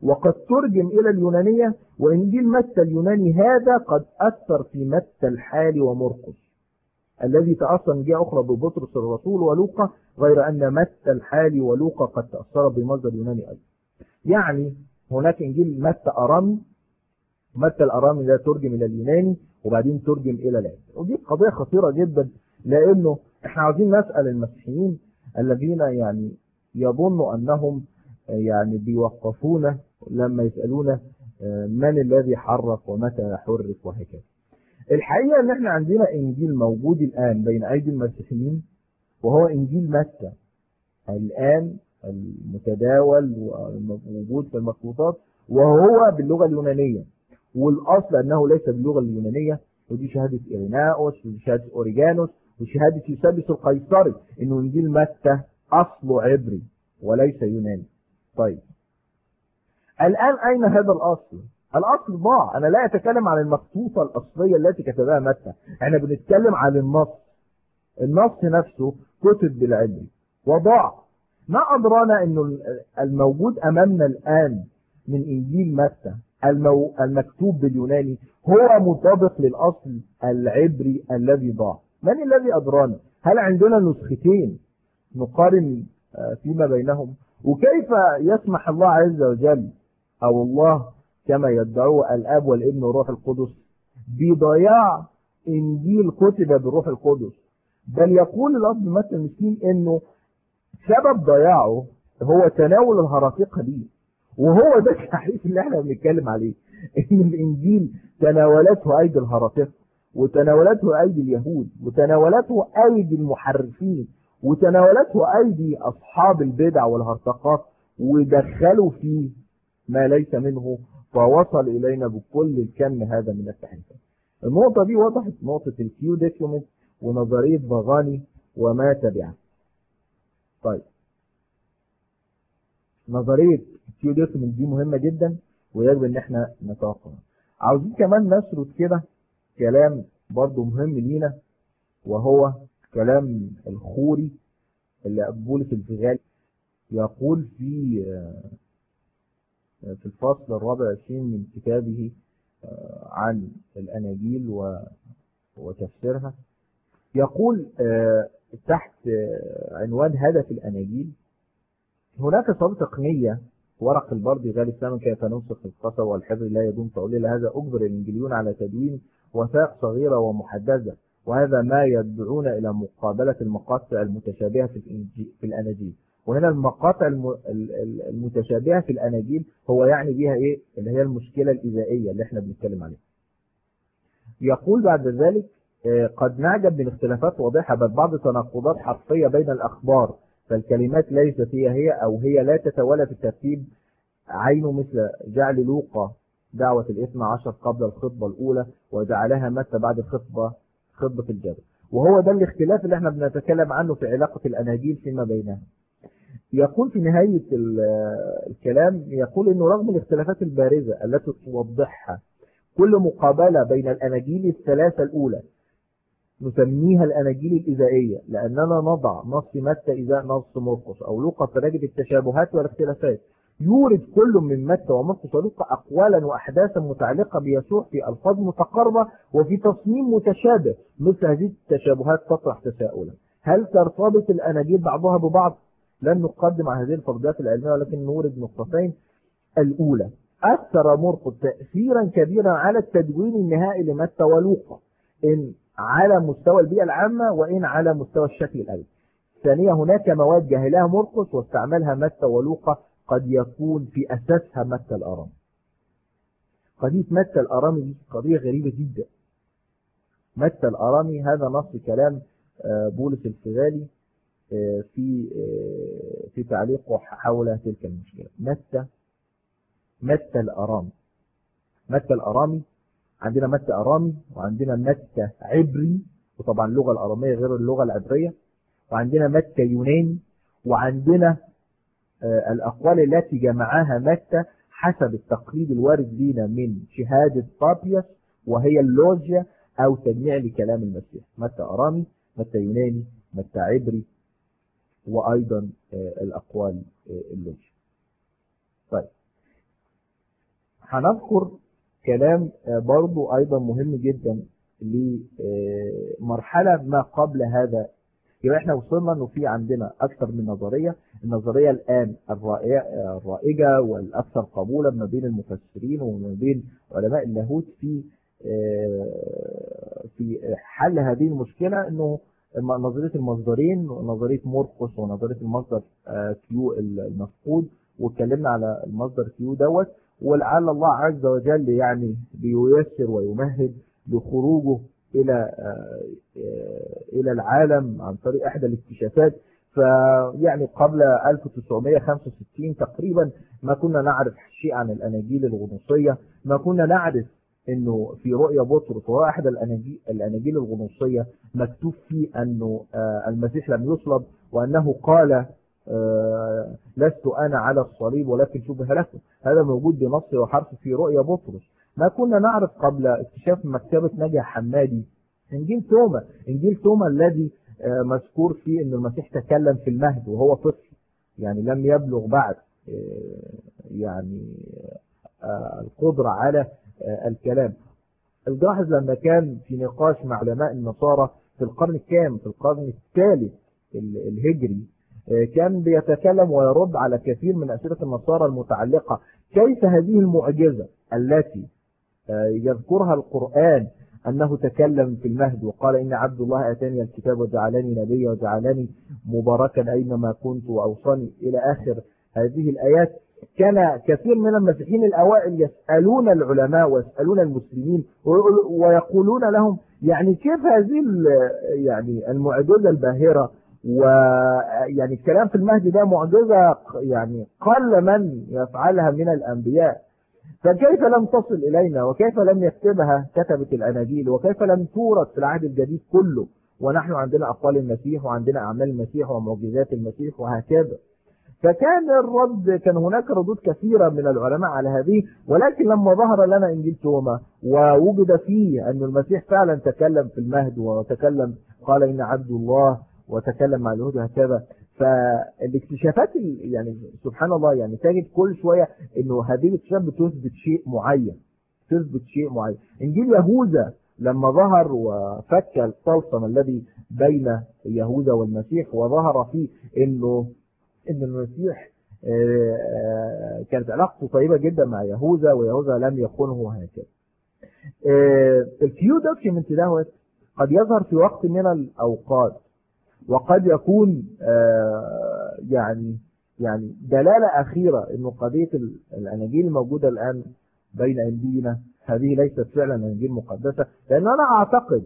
وقد ترجم إلى اليونانية وإنجيل متى اليوناني هذا قد أثر في متى الحالي ومرقس الذي تأثر من جهة أخرى ببطرس الرسول ولوقا غير أن متى الحالي ولوقا قد تأثر بمصدر يوناني أيضا يعني هناك إنجيل متى أرامي متى الأرامي ده ترجم إلى اليوناني وبعدين ترجم إلى العبري ودي قضية خطيرة جدا لأنه احنا عاوزين نسأل المسيحيين الذين يعني يظنوا أنهم يعني بيوقفونا لما يسألونا من الذي حرف ومتى حرف وهكذا الحقيقة ان احنا عندنا انجيل موجود الان بين ايدي المسيحيين وهو انجيل متى الان المتداول وموجود في المخطوطات وهو باللغة اليونانية والاصل انه ليس باللغة اليونانية ودي شهادة إيريناوس ودي شهادة أوريجانوس وشهادة يوسابيس القيصري انه انجيل متى اصله عبري وليس يوناني طيب الان اين هذا الاصل الاصل ضاع انا لا اتكلم عن المخطوطة الاصلية التي كتبها متى احنا بنتكلم عن النص النص نفسه كتب بالعبري وضاع ما ادرانا انه الموجود امامنا الان من انجيل متى المو... المكتوب باليوناني هو مطابق للاصل العبري الذي ضاع من الذي ادرانا هل عندنا نسختين نقارن فيما بينهم وكيف يسمح الله عز وجل او الله كما يدعوه الاب والابن والروح القدس بضياع انجيل كتب بالروح القدس بل يقول الاب مثل المسكين انه سبب ضياعه هو تناول الهرطقه دي وهو ده التحريف اللي احنا بنتكلم عليه ان الانجيل تناولته ايدي الهرطقه وتناولته ايدي اليهود وتناولته ايدي المحرفين وتناولته ايدي اصحاب البدع والهرطقات ودخلوا فيه ما ليس منه فوصل الينا بكل الكم هذا من التحريفات النقطة دي وضحت نقطة الكيو دوكيومنت ونظرية باغاني وما تبعه طيب نظرية الكيو دوكيومنت دي مهمة جدا ويجب ان احنا نتوقع عاوزين كمان نسرد كده كلام برضو مهم لينا وهو كلام الخوري اللي بولس الفغالي يقول في في الفصل الرابع عشرين من كتابه عن الأناجيل وتفسيرها يقول تحت عنوان هدف الأناجيل هناك صلة تقنية ورق البرد غالي الثمن كيف ننسخ القصر والحبر لا يدوم تعليل هذا أجبر الإنجليون على تدوين وثائق صغيرة ومحددة وهذا ما يدعون إلى مقابلة المقاطع المتشابهة في, في الأناجيل وهنا المقاطع المتشابهة في الأناجيل هو يعني بها إيه اللي هي المشكلة الإذائية اللي احنا بنتكلم عليها يقول بعد ذلك قد نعجب من اختلافات واضحة بل بعض تناقضات حرفية بين الأخبار فالكلمات ليست هي هي أو هي لا تتوالى في الترتيب عينه مثل جعل لوقا دعوة الاثنى عشر قبل الخطبة الأولى وجعلها متى بعد الخطبة خطبة الجبل وهو ده الاختلاف اللي احنا بنتكلم عنه في علاقة الأناجيل فيما بينها يقول في نهاية الكلام يقول انه رغم الاختلافات البارزة التي توضحها كل مقابلة بين الأناجيل الثلاثة الأولى نسميها الأناجيل الإذائية لأننا نضع نص متى إذا نص مرقس أو لوقا فنجد التشابهات والاختلافات يورد كل من متى ومرقس ولوقا أقوالا وأحداثا متعلقة بيسوع في ألفاظ متقاربة وفي تصميم متشابه مثل هذه التشابهات تطرح تساؤلا هل ترتبط الأناجيل بعضها ببعض؟ لن نقدم على هذه الفرضيات العلمية ولكن نورد نقطتين الأولى أثر مرقس تأثيرا كبيرا على التدوين النهائي لمتى ولوقا إن على مستوى البيئة العامة وإن على مستوى الشكل الأدبي ثانية هناك مواد جهلها مرقس واستعملها متى ولوقا قد يكون في أساسها متى الأرامي قضية متى الأرامي دي قضية غريبة جدا متى الأرامي هذا نص كلام بولس الفغالي في في تعليقه حول تلك المشكلة متى متى الأرامي متى الأرامي عندنا متى أرامي وعندنا متى عبري وطبعا اللغة الأرامية غير اللغة العبرية وعندنا متى يوناني وعندنا الأقوال التي جمعها متى حسب التقليد الوارد لنا من شهادة بابيوس وهي اللوجيا أو تجميع لكلام المسيح متى أرامي متى يوناني متى عبري وأيضا الأقوال اللوجيا طيب هنذكر كلام آه، برضو أيضا مهم جدا لمرحلة ما قبل هذا يبقى احنا وصلنا انه في عندنا اكثر من نظرية النظرية الان الرائع- الرائجة والاكثر قبولا ما بين المفسرين وما بين علماء اللاهوت في آه، في حل هذه المشكلة انه الم- نظرية المصدرين ونظرية موركوس ونظرية المصدر آه، كيو المفقود واتكلمنا على المصدر كيو دوت ولعل الله عز وجل يعني بييسر ويمهد لخروجه إلى آه، آه، إلى العالم عن طريق إحدى الاكتشافات فيعني قبل 1965 تقريبا ما كنا نعرف شيء عن الأناجيل الغنوصية ما كنا نعرف انه في رؤيا بطرس وهو احد الاناجيل الاناجيل الغنوصيه مكتوب فيه انه آه، المسيح لم يصلب وانه قال آه، لست انا على الصليب ولكن شبه لكم هذا موجود بنص وحرف في رؤيا بطرس ما كنا نعرف قبل اكتشاف مكتبه نجا حمادي انجيل توما انجيل توما الذي آه، مذكور فيه ان المسيح تكلم في المهد وهو طفل يعني لم يبلغ بعد آه، يعني آه، القدرة على آه، الكلام الجاحظ لما كان في نقاش مع علماء النصارى في القرن الكام في القرن الثالث ال- الهجري آه، كان بيتكلم ويرد على كثير من أسئلة النصارى المتعلقة كيف هذه المعجزة التي آه، يذكرها القرآن أنه تكلم في المهد وقال إن عبد الله أتاني الكتاب وجعلني نبيا وجعلني مباركا أينما كنت وأوصاني إلى آخر هذه الآيات كان كثير من المسيحيين الأوائل يسألون العلماء ويسألون المسلمين ويقول- ويقولون لهم يعني كيف هذه ال- يعني المعجزة الباهرة ويعني الكلام في المهد ده معجزة يعني قل من يفعلها من الأنبياء فكيف لم تصل إلينا وكيف لم يكتبها كتبة الأناجيل وكيف لم تورد في العهد الجديد كله ونحن عندنا أقوال المسيح وعندنا أعمال المسيح ومعجزات المسيح وهكذا فكان الرد كان هناك ردود كثيرة من العلماء على هذه ولكن لما ظهر لنا إنجيل توما ووجد فيه أن المسيح فعلا تكلم في المهد وتكلم قال إن عبد الله وتكلم مع اليهود هكذا فالاكتشافات ال- يعني سبحان الله يعني تجد كل شوية انه هذه الاكتشافات بتثبت شيء معين تثبت شيء معين انجيل يهوذا لما ظهر وفك الطلسم الذي بين يهوذا والمسيح وظهر فيه انه ان المسيح آه، آه، كانت علاقته طيبة جدا مع يهوذا ويهوذا لم يخونه وهكذا آه، الكيو دوكيمنت دوت قد يظهر في وقت من الاوقات وقد يكون آه، يعني يعني دلالة أخيرة إنه قضية ال- الأناجيل الموجودة الآن بين أيدينا هذه ليست فعلا أناجيل مقدسة لأن أنا أعتقد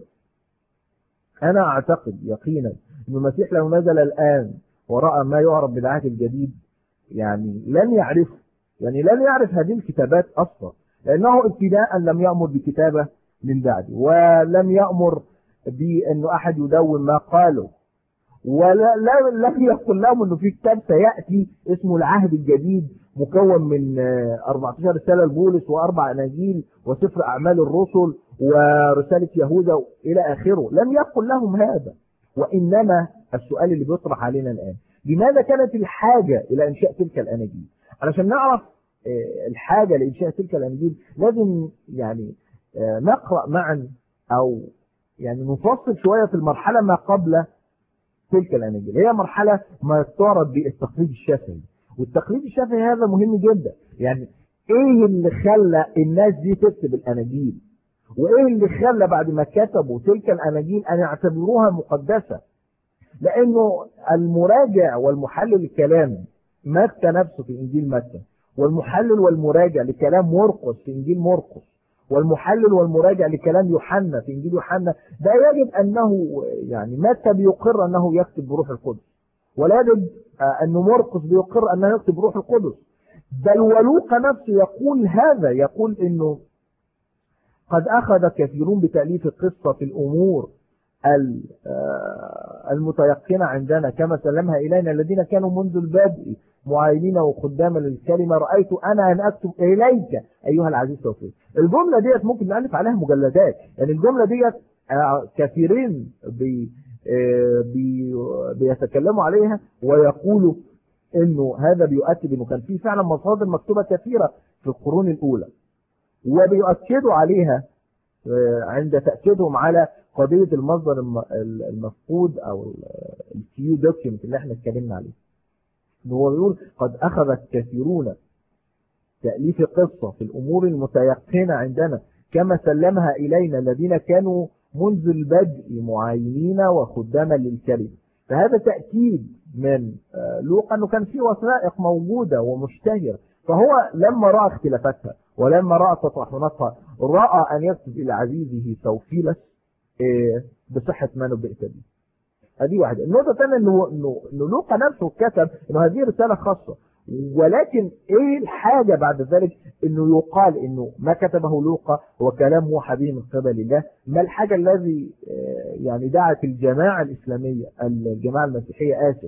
أنا أعتقد يقينا أن المسيح لو نزل الآن ورأى ما يعرف بالعهد الجديد يعني لن يعرفه يعني لن يعرف هذه الكتابات أصلا لأنه ابتداء لم يأمر بكتابة من بعده ولم يأمر بأنه أحد يدون ما قاله ولا لا لم يقل لهم انه في كتاب سياتي اسمه العهد الجديد مكون من آه، 14 رساله لبولس واربع اناجيل وسفر اعمال الرسل ورساله يهوذا الى اخره لم يقل لهم هذا وانما السؤال اللي بيطرح علينا الان لماذا كانت الحاجه الى انشاء تلك الاناجيل علشان نعرف آه، الحاجه لانشاء تلك الاناجيل لازم يعني آه، نقرا معا او يعني نفصل شويه في المرحله ما قبل تلك الاناجيل هي مرحله ما تعرض بالتقليد الشافعي والتقليد الشافعي هذا مهم جدا يعني ايه اللي خلى الناس دي تكتب الاناجيل وايه اللي خلى بعد ما كتبوا تلك الاناجيل ان يعتبروها مقدسه لانه المراجع والمحلل الكلام متى نفسه في انجيل متى والمحلل والمراجع لكلام مرقس في انجيل مرقس والمحلل والمراجع لكلام يوحنا في انجيل يوحنا ده يجب انه يعني متى بيقر انه يكتب بروح القدس ولا يجب آه، انه مرقس بيقر انه يكتب بروح القدس بل ولوقا نفسه يقول هذا يقول انه قد اخذ كثيرون بتاليف القصه في الامور ال- آه، المتيقنه عندنا كما سلمها الينا الذين كانوا منذ البدء معاينين وخداما للكلمه رايت انا ان اكتب اليك ايها العزيز توفيق الجمله ديت ممكن نالف عليها مجلدات يعني الجمله ديت آه، كثيرين بي آه، بي بيتكلموا عليها ويقولوا انه هذا بيؤكد انه كان في فعلا مصادر مكتوبه كثيره في القرون الاولى وبيؤكدوا عليها عند تأكيدهم على قضية المصدر المفقود أو الكيو دوكيمنت اللي احنا اتكلمنا عليه هو بيقول قد أخذ الكثيرون تأليف قصة في الأمور المتيقنة عندنا كما سلمها إلينا الذين كانوا منذ البدء معاينين وخداما للكلمة فهذا تأكيد من لوقا أنه كان في وثائق موجودة ومشتهرة فهو لما رأى اختلافاتها ولما رأى تطرحناتها رأى أن يكتب إلى عزيزه توفيلس بصحة ما نبئت به هذه واحدة النقطة الثانية إنه, إنه, إنه لوقا نفسه كتب إنه هذه رسالة خاصة ولكن ايه الحاجة بعد ذلك انه يقال انه ما كتبه لوقا هو كلام موحى به من قبل الله ما الحاجة الذي يعني دعت الجماعة الاسلامية الجماعة المسيحية اسف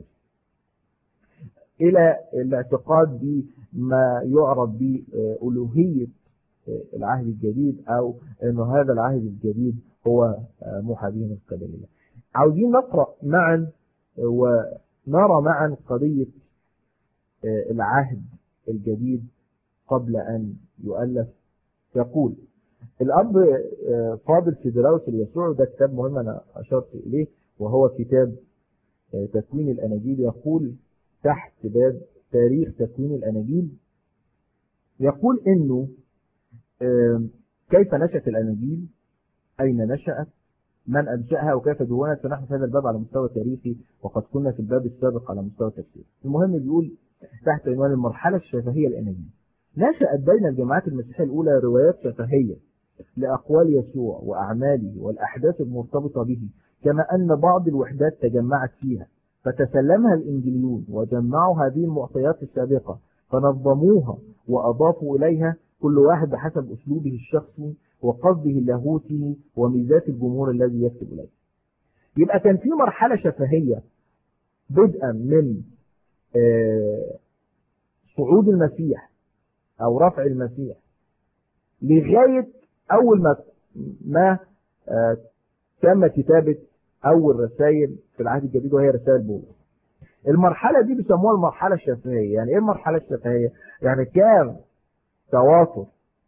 الى الاعتقاد بما يعرف بألوهية العهد الجديد او انه هذا العهد الجديد هو موحى به من قبل الله عاوزين نقرأ معا ونرى معا قضية العهد الجديد قبل أن يؤلف يقول الأب فاضل سيدراوس اليسوع ده كتاب مهم أنا أشرت إليه وهو كتاب تكوين الأناجيل يقول تحت باب تاريخ تكوين الأناجيل يقول إنه كيف نشأت الأناجيل أين نشأت من أنشأها وكيف دونت فنحن في هذا الباب على مستوى تاريخي وقد كنا في الباب السابق على مستوى تفسير المهم بيقول تحت عنوان المرحلة الشفهية الأناجيل نشأت بين الجماعات المسيحية الأولى روايات شفهية لأقوال يسوع وأعماله والأحداث المرتبطة به كما أن بعض الوحدات تجمعت فيها فتسلمها الإنجليون وجمعوا هذه المعطيات السابقة فنظموها وأضافوا إليها كل واحد بحسب أسلوبه الشخصي وقصده اللاهوتي وميزات الجمهور الذي يكتب إليه يبقى كان في مرحلة شفهية بدءا من صعود المسيح او رفع المسيح لغاية اول ما ما تم كتابة اول رسائل في العهد الجديد وهي رسائل بولس المرحلة دي بيسموها المرحلة الشفهية يعني ايه المرحلة الشفهية يعني كان تواصل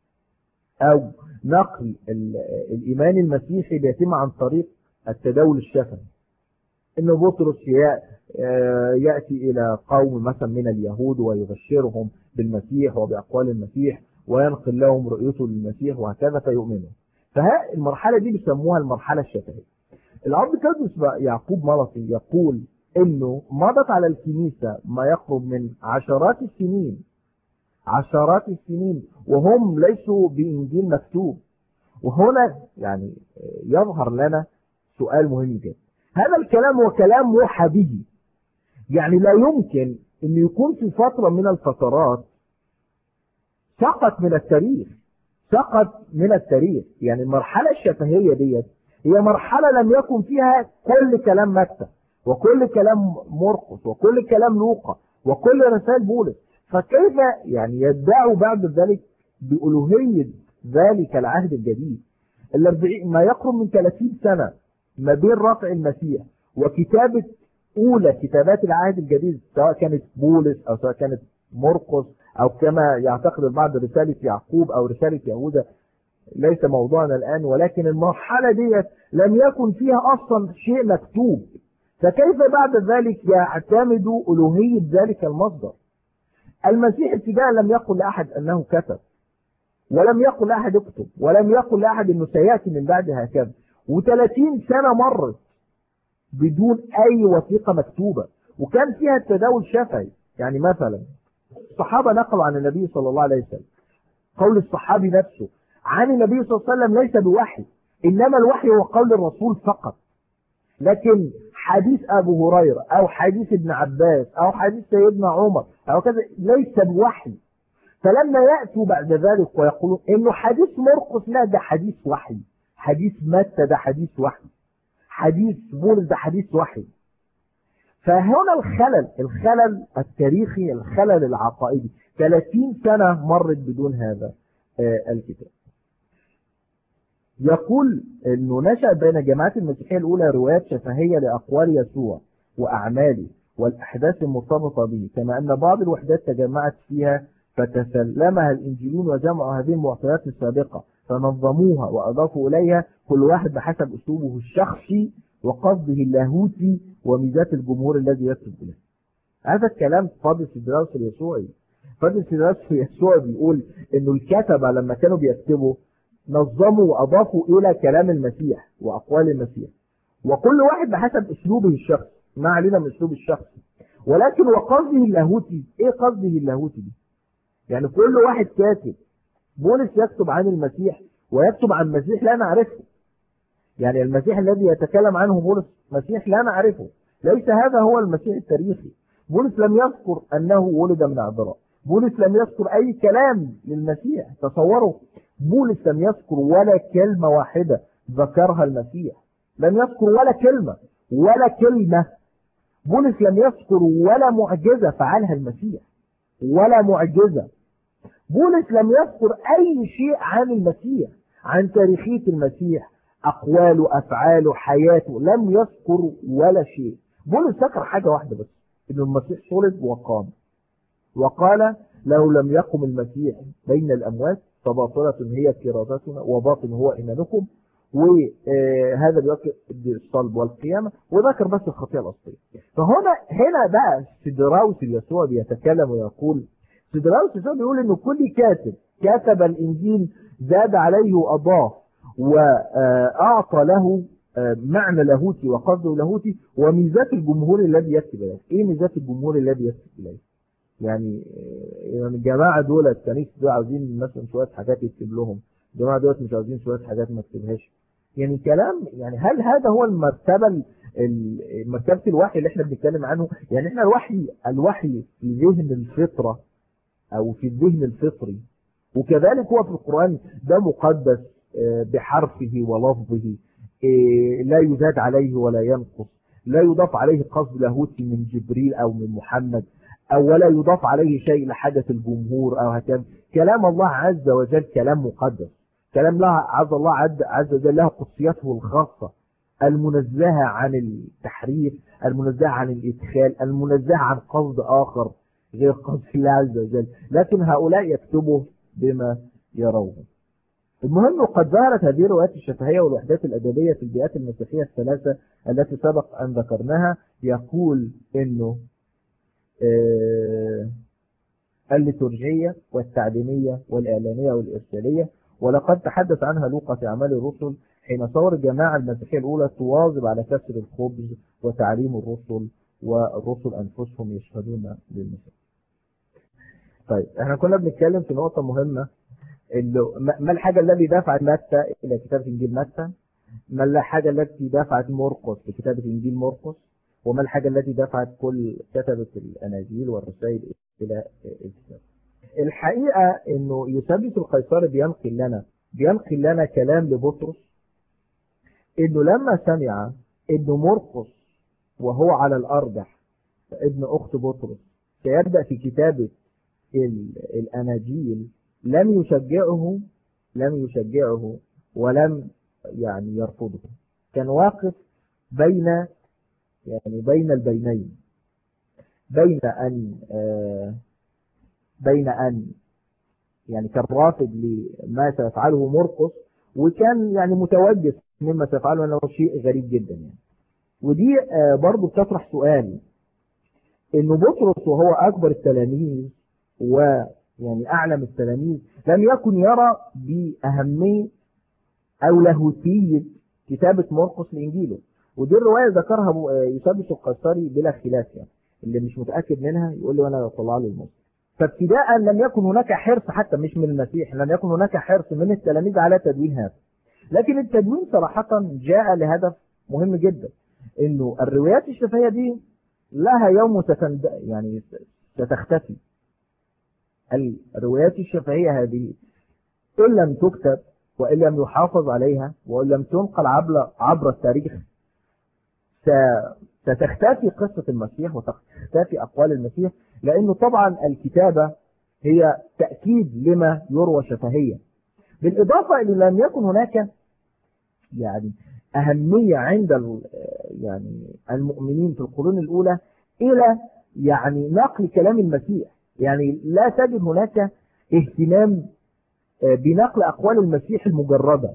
او نقل الايمان المسيحي بيتم عن طريق التداول الشفهي انه بطرس يأتي إلى قوم مثلا من اليهود ويبشرهم بالمسيح وبأقوال المسيح وينقل لهم رؤيته للمسيح وهكذا فيؤمنوا فها المرحلة دي بيسموها المرحلة الشفهية الأب كادوس يعقوب ملطي يقول إنه مضت على الكنيسة ما يقرب من عشرات السنين عشرات السنين وهم ليسوا بإنجيل مكتوب وهنا يعني يظهر لنا سؤال مهم جدا هذا الكلام هو كلام موحى به يعني لا يمكن أن يكون في فترة من الفترات سقط من التاريخ سقط من التاريخ يعني المرحلة الشفهية ديت هي مرحلة لم يكن فيها كل كلام مكة وكل كلام مرقس وكل كلام لوقا وكل رسائل بولس فكيف يعني يدعوا بعد ذلك بألوهية ذلك العهد الجديد ما يقرب من 30 سنة ما بين رفع المسيح وكتابة أولى كتابات العهد الجديد سواء كانت بولس أو سواء كانت مرقس أو كما يعتقد البعض رسالة يعقوب أو رسالة يهوذا ليس موضوعنا الآن ولكن المرحلة ديت لم يكن فيها أصلا شيء مكتوب فكيف بعد ذلك يعتمد ألوهية ذلك المصدر المسيح ابتداء لم يقل لأحد أنه كتب ولم يقل لأحد اكتب ولم يقل لأحد أنه سيأتي من بعد هكذا و30 سنة مرت بدون أي وثيقة مكتوبة وكان فيها التداول شفهي يعني مثلا الصحابة نقلوا عن النبي صلى الله عليه وسلم قول الصحابي نفسه عن النبي صلى الله عليه وسلم ليس بوحي إنما الوحي هو قول الرسول فقط لكن حديث أبو هريرة أو حديث ابن عباس أو حديث سيدنا عمر أو كذا ليس بوحي فلما يأتوا بعد ذلك ويقولون إنه حديث مرقس لا ده حديث وحي حديث متى ده حديث وحي حديث بولس ده حديث وحي فهنا الخلل الخلل التاريخي الخلل العقائدي 30 سنة مرت بدون هذا الكتاب يقول انه نشأ بين الجماعات المسيحية الاولى روايات شفهية لاقوال يسوع واعماله والاحداث المرتبطة به كما ان بعض الوحدات تجمعت فيها فتسلمها الإنجيلون وجمعوا هذه المعطيات السابقة فنظموها وأضافوا إليها كل واحد بحسب أسلوبه الشخصي وقصده اللاهوتي وميزات الجمهور الذي يكتب إليه هذا الكلام فاضل سيدراوس اليسوعي فاضل سيدراوس اليسوعي بيقول إنه الكتبة لما كانوا بيكتبوا نظموا وأضافوا إلى كلام المسيح وأقوال المسيح وكل واحد بحسب أسلوبه الشخصي ما علينا من أسلوب الشخصي ولكن وقصده اللاهوتي إيه قصده اللاهوتي دي يعني كل واحد كاتب بولس يكتب عن المسيح ويكتب عن مسيح لا نعرفه يعني المسيح الذي يتكلم عنه بولس مسيح لا نعرفه ليس هذا هو المسيح التاريخي بولس لم يذكر أنه ولد من عذراء بولس لم يذكر أي كلام للمسيح تصوروا بولس لم يذكر ولا كلمة واحدة ذكرها المسيح لم يذكر ولا كلمة ولا كلمة بولس لم يذكر ولا معجزة فعلها المسيح ولا معجزة بولس لم يذكر أي شيء عن المسيح عن تاريخية المسيح أقواله أفعاله حياته لم يذكر ولا شيء بولس ذكر حاجة واحدة بس إن المسيح صلب وقام وقال لو لم يقم المسيح بين الأموات فباطلة هي كرازتنا وباطن هو إيمانكم وهذا بيؤكد الصلب والقيامة وذكر بس الخطيئة الأصلية فهنا هنا بقى سيدراوس اليسوع بيتكلم ويقول سيدراوس اليسوع بيقول إنه كل كاتب كتب الإنجيل زاد عليه وأضاف وأعطى له معنى لاهوتي وقصده لاهوتي وميزات الجمهور الذي يكتب إليه إيه ميزات الجمهور الذي يكتب إليه يعني يعني الجماعة دول الكنيسة دول عاوزين مثلا شوية حاجات يكتب لهم الجماعة دول مش عاوزين شوية حاجات ما تكتبهاش يعني كلام يعني هل هذا هو المرتبة مرتبة الوحي اللي احنا بنتكلم عنه يعني احنا الوحي الوحي في ذهن الفطرة او في الذهن الفطري وكذلك هو في القرآن ده مقدس بحرفه ولفظه لا يزاد عليه ولا ينقص لا يضاف عليه قصد لاهوتي من جبريل او من محمد او ولا يضاف عليه شيء لحاجة الجمهور او هكذا كلام الله عز وجل كلام مقدس كلام الله عز الله عز وجل له قدسيته الخاصة المنزهة عن التحريف المنزهة عن الإدخال المنزهة عن قصد آخر غير قصد الله عز وجل لكن هؤلاء يكتبوا بما يرون المهم قد ظهرت هذه الروايات الشفهية والوحدات الأدبية في البيئات المسيحية الثلاثة التي سبق أن ذكرناها يقول إنه آه الليتورجية والتعليمية والإعلانية والإرسالية ولقد تحدث عنها لوقا في أعمال الرسل حين صور الجماعة المسيحية الأولى تواظب على كسر الخبز وتعليم الرسل والرسل أنفسهم يشهدون للمسيح طيب احنا كنا بنتكلم في نقطة مهمة ما الحاجة التي دفعت متى إلى كتابة إنجيل متى ما الحاجة التي دفعت مرقس لكتابة إنجيل مرقس وما الحاجة التي دفعت كل كتبة الأناجيل والرسائل إلى الكتاب الحقيقة انه يثبت القيصري بينقل لنا بينقل لنا كلام لبطرس انه لما سمع انه مرقس وهو على الارجح ابن اخت بطرس سيبدأ في كتابة الاناجيل لم يشجعه لم يشجعه ولم يعني يرفضه كان واقف بين يعني بين البينين بين ان آه بين أن يعني كان رافض لما سيفعله مرقس وكان يعني متوجس مما سيفعله أنه شيء غريب جدا يعني ودي برضو بتطرح سؤال إنه بطرس وهو أكبر التلاميذ ويعني أعلم التلاميذ لم يكن يرى بأهمية أو لاهوتية كتابة مرقس لإنجيله ودي الرواية ذكرها يثبت القيصري بلا خلاف يعني اللي مش متأكد منها يقول لي وأنا أطلع له المصر فابتداء لم يكن هناك حرص حتى مش من المسيح لم يكن هناك حرص من التلاميذ على تدوين هذا لكن التدوين صراحة جاء لهدف مهم جدا انه الروايات الشفهية دي لها يوم ستند يعني ستختفي الروايات الشفهية هذه إن لم تكتب وإن لم يحافظ عليها وإن لم تنقل عبر, عبر التاريخ ستختفي قصة المسيح وتختفي أقوال المسيح لأنه طبعا الكتابة هي تأكيد لما يروى شفهيا بالإضافة إلى لم يكن هناك يعني أهمية عند يعني المؤمنين في القرون الأولى إلى يعني نقل كلام المسيح يعني لا تجد هناك اهتمام بنقل أقوال المسيح المجردة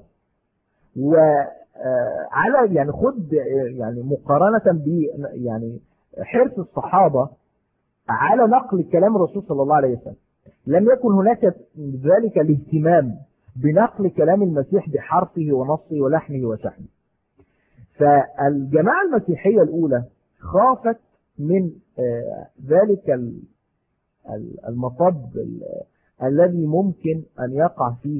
وعلى يعني خد يعني مقارنة ب يعني حرص الصحابة على نقل كلام الرسول صلى الله عليه وسلم لم يكن هناك ذلك الاهتمام بنقل كلام المسيح بحرفه ونصه ولحنه وشحنه فالجماعة المسيحية الأولى خافت من ذلك المطب الذي ممكن أن يقع فيه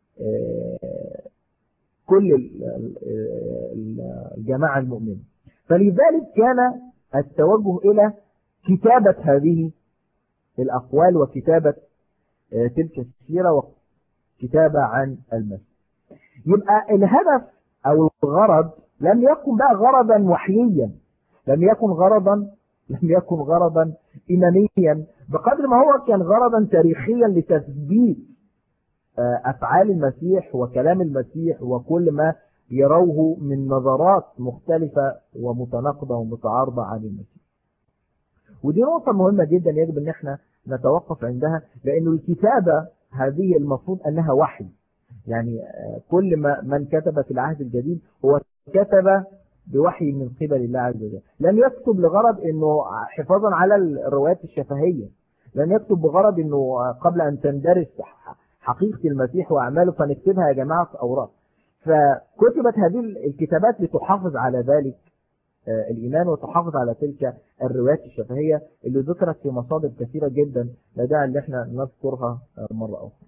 كل الجماعة المؤمنة فلذلك كان التوجه إلى كتابة هذه الأقوال وكتابة تلك السيرة وكتابة عن المسيح يبقى الهدف أو الغرض لم يكن بقى غرضا وحييا لم يكن غرضا لم يكن غرضا إيمانيا بقدر ما هو كان غرضا تاريخيا لتثبيت أفعال المسيح وكلام المسيح وكل ما يروه من نظرات مختلفة ومتناقضة ومتعارضة عن المسيح ودي نقطة مهمة جدا يجب ان احنا نتوقف عندها لأن الكتابة هذه المفروض أنها وحي يعني كل ما من كتب في العهد الجديد هو كتب بوحي من قبل الله عز وجل لم يكتب لغرض انه حفاظا على الروايات الشفهية لم يكتب بغرض انه قبل ان تندرس حقيقة المسيح واعماله فنكتبها يا جماعة في اوراق فكتبت هذه الكتابات لتحافظ على ذلك الإيمان وتحافظ على تلك الروايات الشفهية اللي ذكرت في مصادر كثيرة جدا لا داعي ان احنا نذكرها مرة أخرى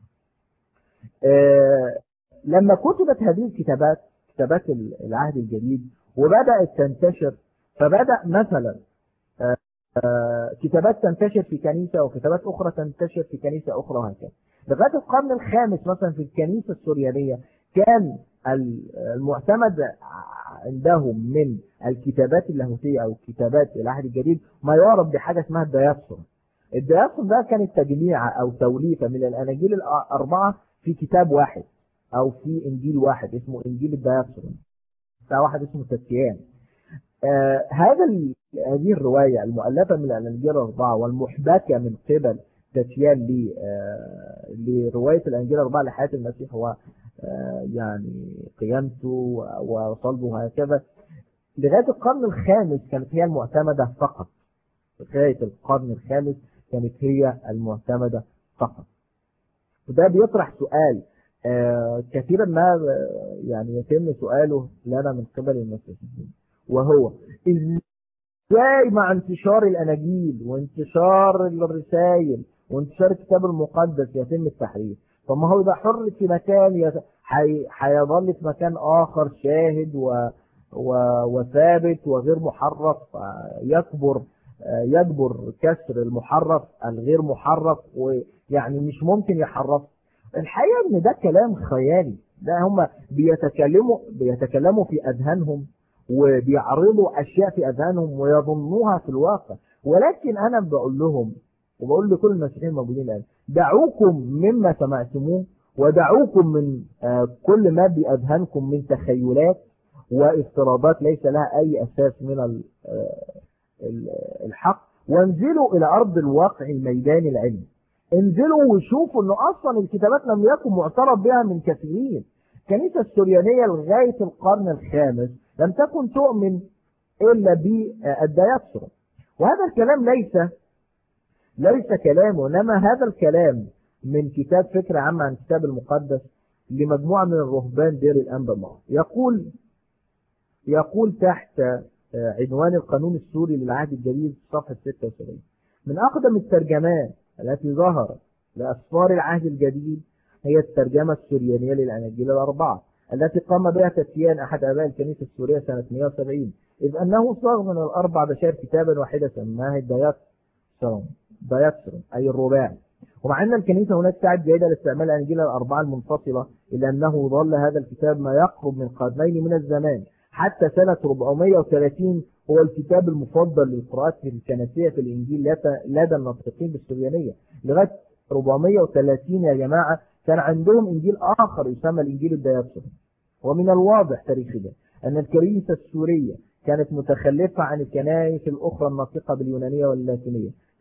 لما كتبت هذه الكتابات كتابات العهد الجديد وبدأت تنتشر فبدأ مثلا كتابات تنتشر في كنيسة وكتابات أخرى تنتشر في كنيسة أخرى وهكذا لغاية القرن الخامس مثلا في الكنيسة السوريانية كان المعتمد عندهم من الكتابات اللاهوتية أو كتابات العهد الجديد ما يعرف بحاجة اسمها الدياسور الدياسور ده كانت تجميعة أو توليفة من الأناجيل الأربعة في كتاب واحد أو في إنجيل واحد اسمه إنجيل الدياسور بتاع واحد اسمه تتيان آه هذا هذه الرواية المؤلفة من الأناجيل الأربعة والمحبكة من قبل تتيان ل آه لرواية الأنجيل الأربعة لحياة المسيح هو آه يعني قيامته وصلبه وهكذا لغاية القرن الخامس كانت هي المعتمدة فقط لغاية القرن الخامس كانت هي المعتمدة فقط وده بيطرح سؤال آه كثيرا ما يعني يتم سؤاله لنا من قبل المسيحيين وهو ازاي مع انتشار الاناجيل وانتشار الرسائل وانتشار الكتاب المقدس يتم التحريف طب ما هو يبقى حر في مكان يت... حي... هيظل في مكان اخر شاهد و... و... وثابت وغير محرف يكبر يجبر كسر المحرف الغير محرف ويعني مش ممكن يحرف الحقيقة ان ده كلام خيالي ده هم بيتكلموا بيتكلموا في اذهانهم وبيعرضوا اشياء في اذهانهم ويظنوها في الواقع ولكن انا بقول لهم وبقول لكل المسيحيين الموجودين الان دعوكم مما سمعتموه ودعوكم من كل ما باذهانكم من تخيلات وافتراضات ليس لها اي اساس من الحق وانزلوا الى ارض الواقع الميداني العلمي انزلوا وشوفوا انه اصلا الكتابات لم يكن معترف بها من كثيرين الكنيسة السريانية لغاية القرن الخامس لم تكن تؤمن الا بالدياسورا وهذا الكلام ليس ليس كلامه انما هذا الكلام من كتاب فكرة عامة عن الكتاب المقدس لمجموعة من الرهبان دير الأنبا يقول يقول تحت عنوان القانون السوري للعهد الجديد صفحة 76 من أقدم الترجمات التي ظهرت لأسفار العهد الجديد هي الترجمة السريانية للأناجيل الأربعة التي قام بها تتيان أحد آباء الكنيسة السورية سنة 170 إذ أنه صاغ من الأربع بشائر كتابا واحدة سماها الدياتسرون دياتسرون أي الرباعي ومع أن الكنيسة هناك ساعد جيدة لاستعمال الأناجيل الأربعة المنفصلة إلا أنه ظل هذا الكتاب ما يقرب من قرنين من الزمان حتى سنة 430 هو الكتاب المفضل للقراءات في الكنسية في الإنجيل لدى الناطقين بالسريانية لغاية 430 يا جماعة كان عندهم إنجيل آخر يسمى الإنجيل الديابسون ومن الواضح تاريخيا أن الكنيسة السورية كانت متخلفة عن الكنائس الأخرى الناطقة باليونانية واللاتينية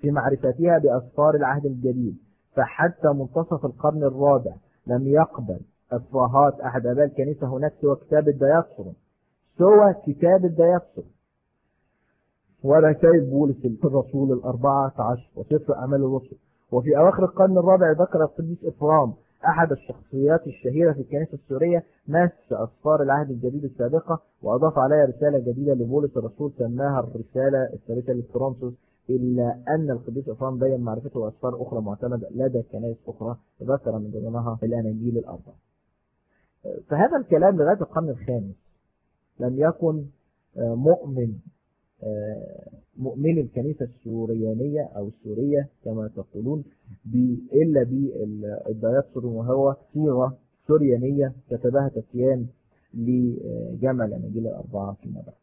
في معرفتها بأسفار العهد الجديد فحتى منتصف القرن الرابع لم يقبل أفراهات أحد أباء الكنيسة هناك سوى كتاب الدياسفور سوى كتاب الدياسفور ورسائل بولس الرسول الأربعة عشر وسفر أعمال الرسل وفي أواخر القرن الرابع ذكر القديس إفرام أحد الشخصيات الشهيرة في الكنيسة السورية مس أسفار العهد الجديد السابقة وأضاف عليها رسالة جديدة لبولس الرسول سماها الرسالة الثالثة لفرانسوس إلا أن القديس إفرام بين معرفته وأسفار أخرى معتمدة لدى كنائس أخرى ذكر من ضمنها الأناجيل الأربعة فهذا الكلام لغاية القرن الخامس لم يكن مؤمن مؤمن الكنيسة السوريانية أو السورية كما تقولون إلا بالدياسور وهو صيغة سوريانية كتبها تسيان لجمع الأناجيل الأربعة فيما بعد.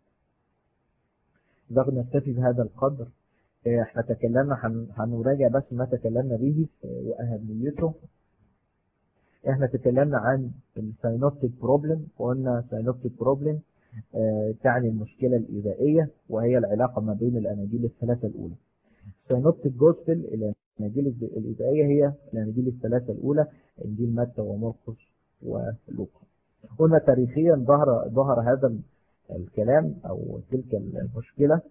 إذا نكتفي بهذا القدر احنا تكلمنا هنراجع بس ما تكلمنا به وأهميته احنا تكلمنا عن الساينوبتيك بروبلم وقلنا ساينوبتيك بروبلم تعني المشكلة الإيذائية وهي العلاقة ما بين الأناجيل الثلاثة الأولى سينوبتيك جوسبل الأناجيل الإيذائية هي الأناجيل الثلاثة الأولى إنجيل متى ومرقس ولوقا قلنا تاريخيا ظهر ظهر هذا الكلام أو تلك المشكلة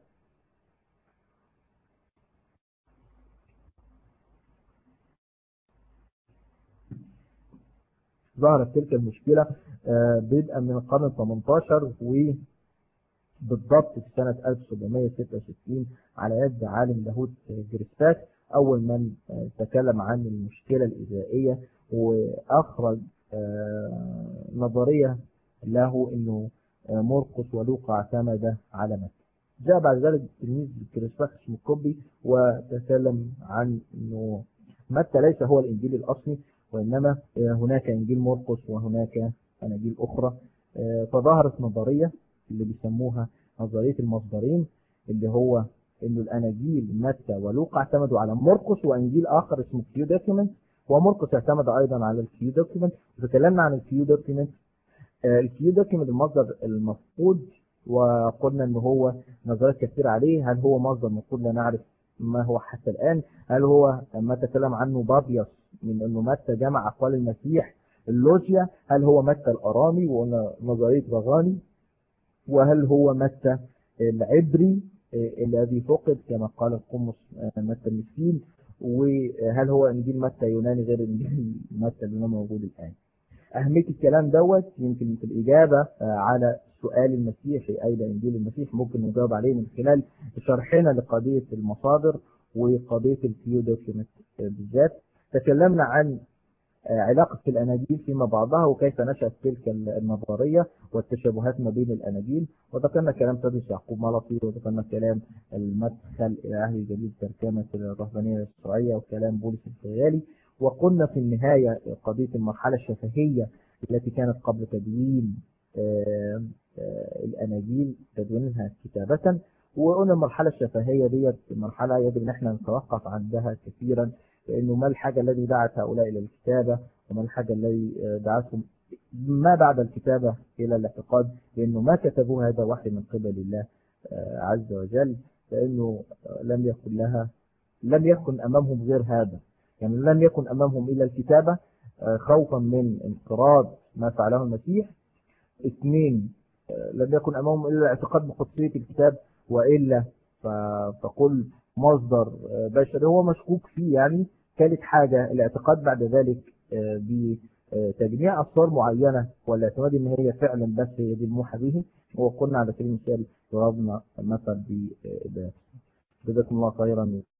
ظهرت تلك المشكلة بدءا من القرن ال 18 وبالضبط في سنة 1766 على يد عالم لاهوت جريسباك أول من تكلم عن المشكلة الإذائية وأخرج نظرية له أنه مرقس ولوقا اعتمد على متى جاء بعد ذلك تلميذ جريسباك اسمه كوبي وتكلم عن أنه متى ليس هو الإنجيل الأصلي وإنما هناك إنجيل مرقس وهناك أناجيل أخرى فظهرت نظرية اللي بيسموها نظرية المصدرين اللي هو إنه الأناجيل متى ولوقا اعتمدوا على مرقس وإنجيل آخر اسمه كيو دوكيمنت ومرقس اعتمد أيضا على الكيو دوكيمنت وتكلمنا عن الكيو دوكيمنت الكيو دوكيمنت المصدر المفقود وقلنا إن هو نظريات كثير عليه هل هو مصدر مفقود لا نعرف ما هو حتى الآن هل هو ما تكلم عنه بابيوس من أنه متى جمع أقوال المسيح اللوجيا هل هو متى الأرامي وقلنا نظرية رغاني وهل هو متى العبري الذي فقد كما قال القمص متى المسكين وهل هو إنجيل متى يوناني غير إنجيل متى اللي موجود الآن أهمية الكلام دوت يمكن في الإجابة على سؤال المسيح أين إنجيل المسيح ممكن نجاوب عليه من خلال شرحنا لقضية المصادر وقضية الكيو دوكيومنت بالذات تكلمنا عن علاقة الأناجيل فيما بعضها وكيف نشأت تلك النظرية والتشابهات ما بين الأناجيل وذكرنا كلام تدرس يعقوب ملطي وذكرنا كلام المدخل إلى أهل الجديد ترجمة الرهبانية الشرعية وكلام بولس الخيالي وقلنا في النهاية قضية المرحلة الشفهية التي كانت قبل تدوين الأناجيل تدوينها كتابة وقلنا المرحلة الشفهية ديت مرحلة يجب ان احنا نتوقف عندها كثيرا لانه ما الحاجة الذي دعت هؤلاء الى الكتابة وما الحاجة الذي دعتهم ما بعد الكتابة الى الاعتقاد لانه ما كتبوه هذا وحي من قبل الله عز وجل لانه لم يكن لها لم يكن امامهم غير هذا يعني لم يكن امامهم الا الكتابة خوفا من انقراض ما فعله المسيح اثنين لم يكن امامهم الا الاعتقاد بقدسية الكتاب وإلا فقل مصدر بشري هو مشكوك فيه يعني ثالث حاجة الاعتقاد بعد ذلك بتجميع أسرار معينة والاعتماد ان هي فعلا بس هي دي الموحى به وقلنا على سبيل المثال ضربنا مثل ب جزاكم الله خيرا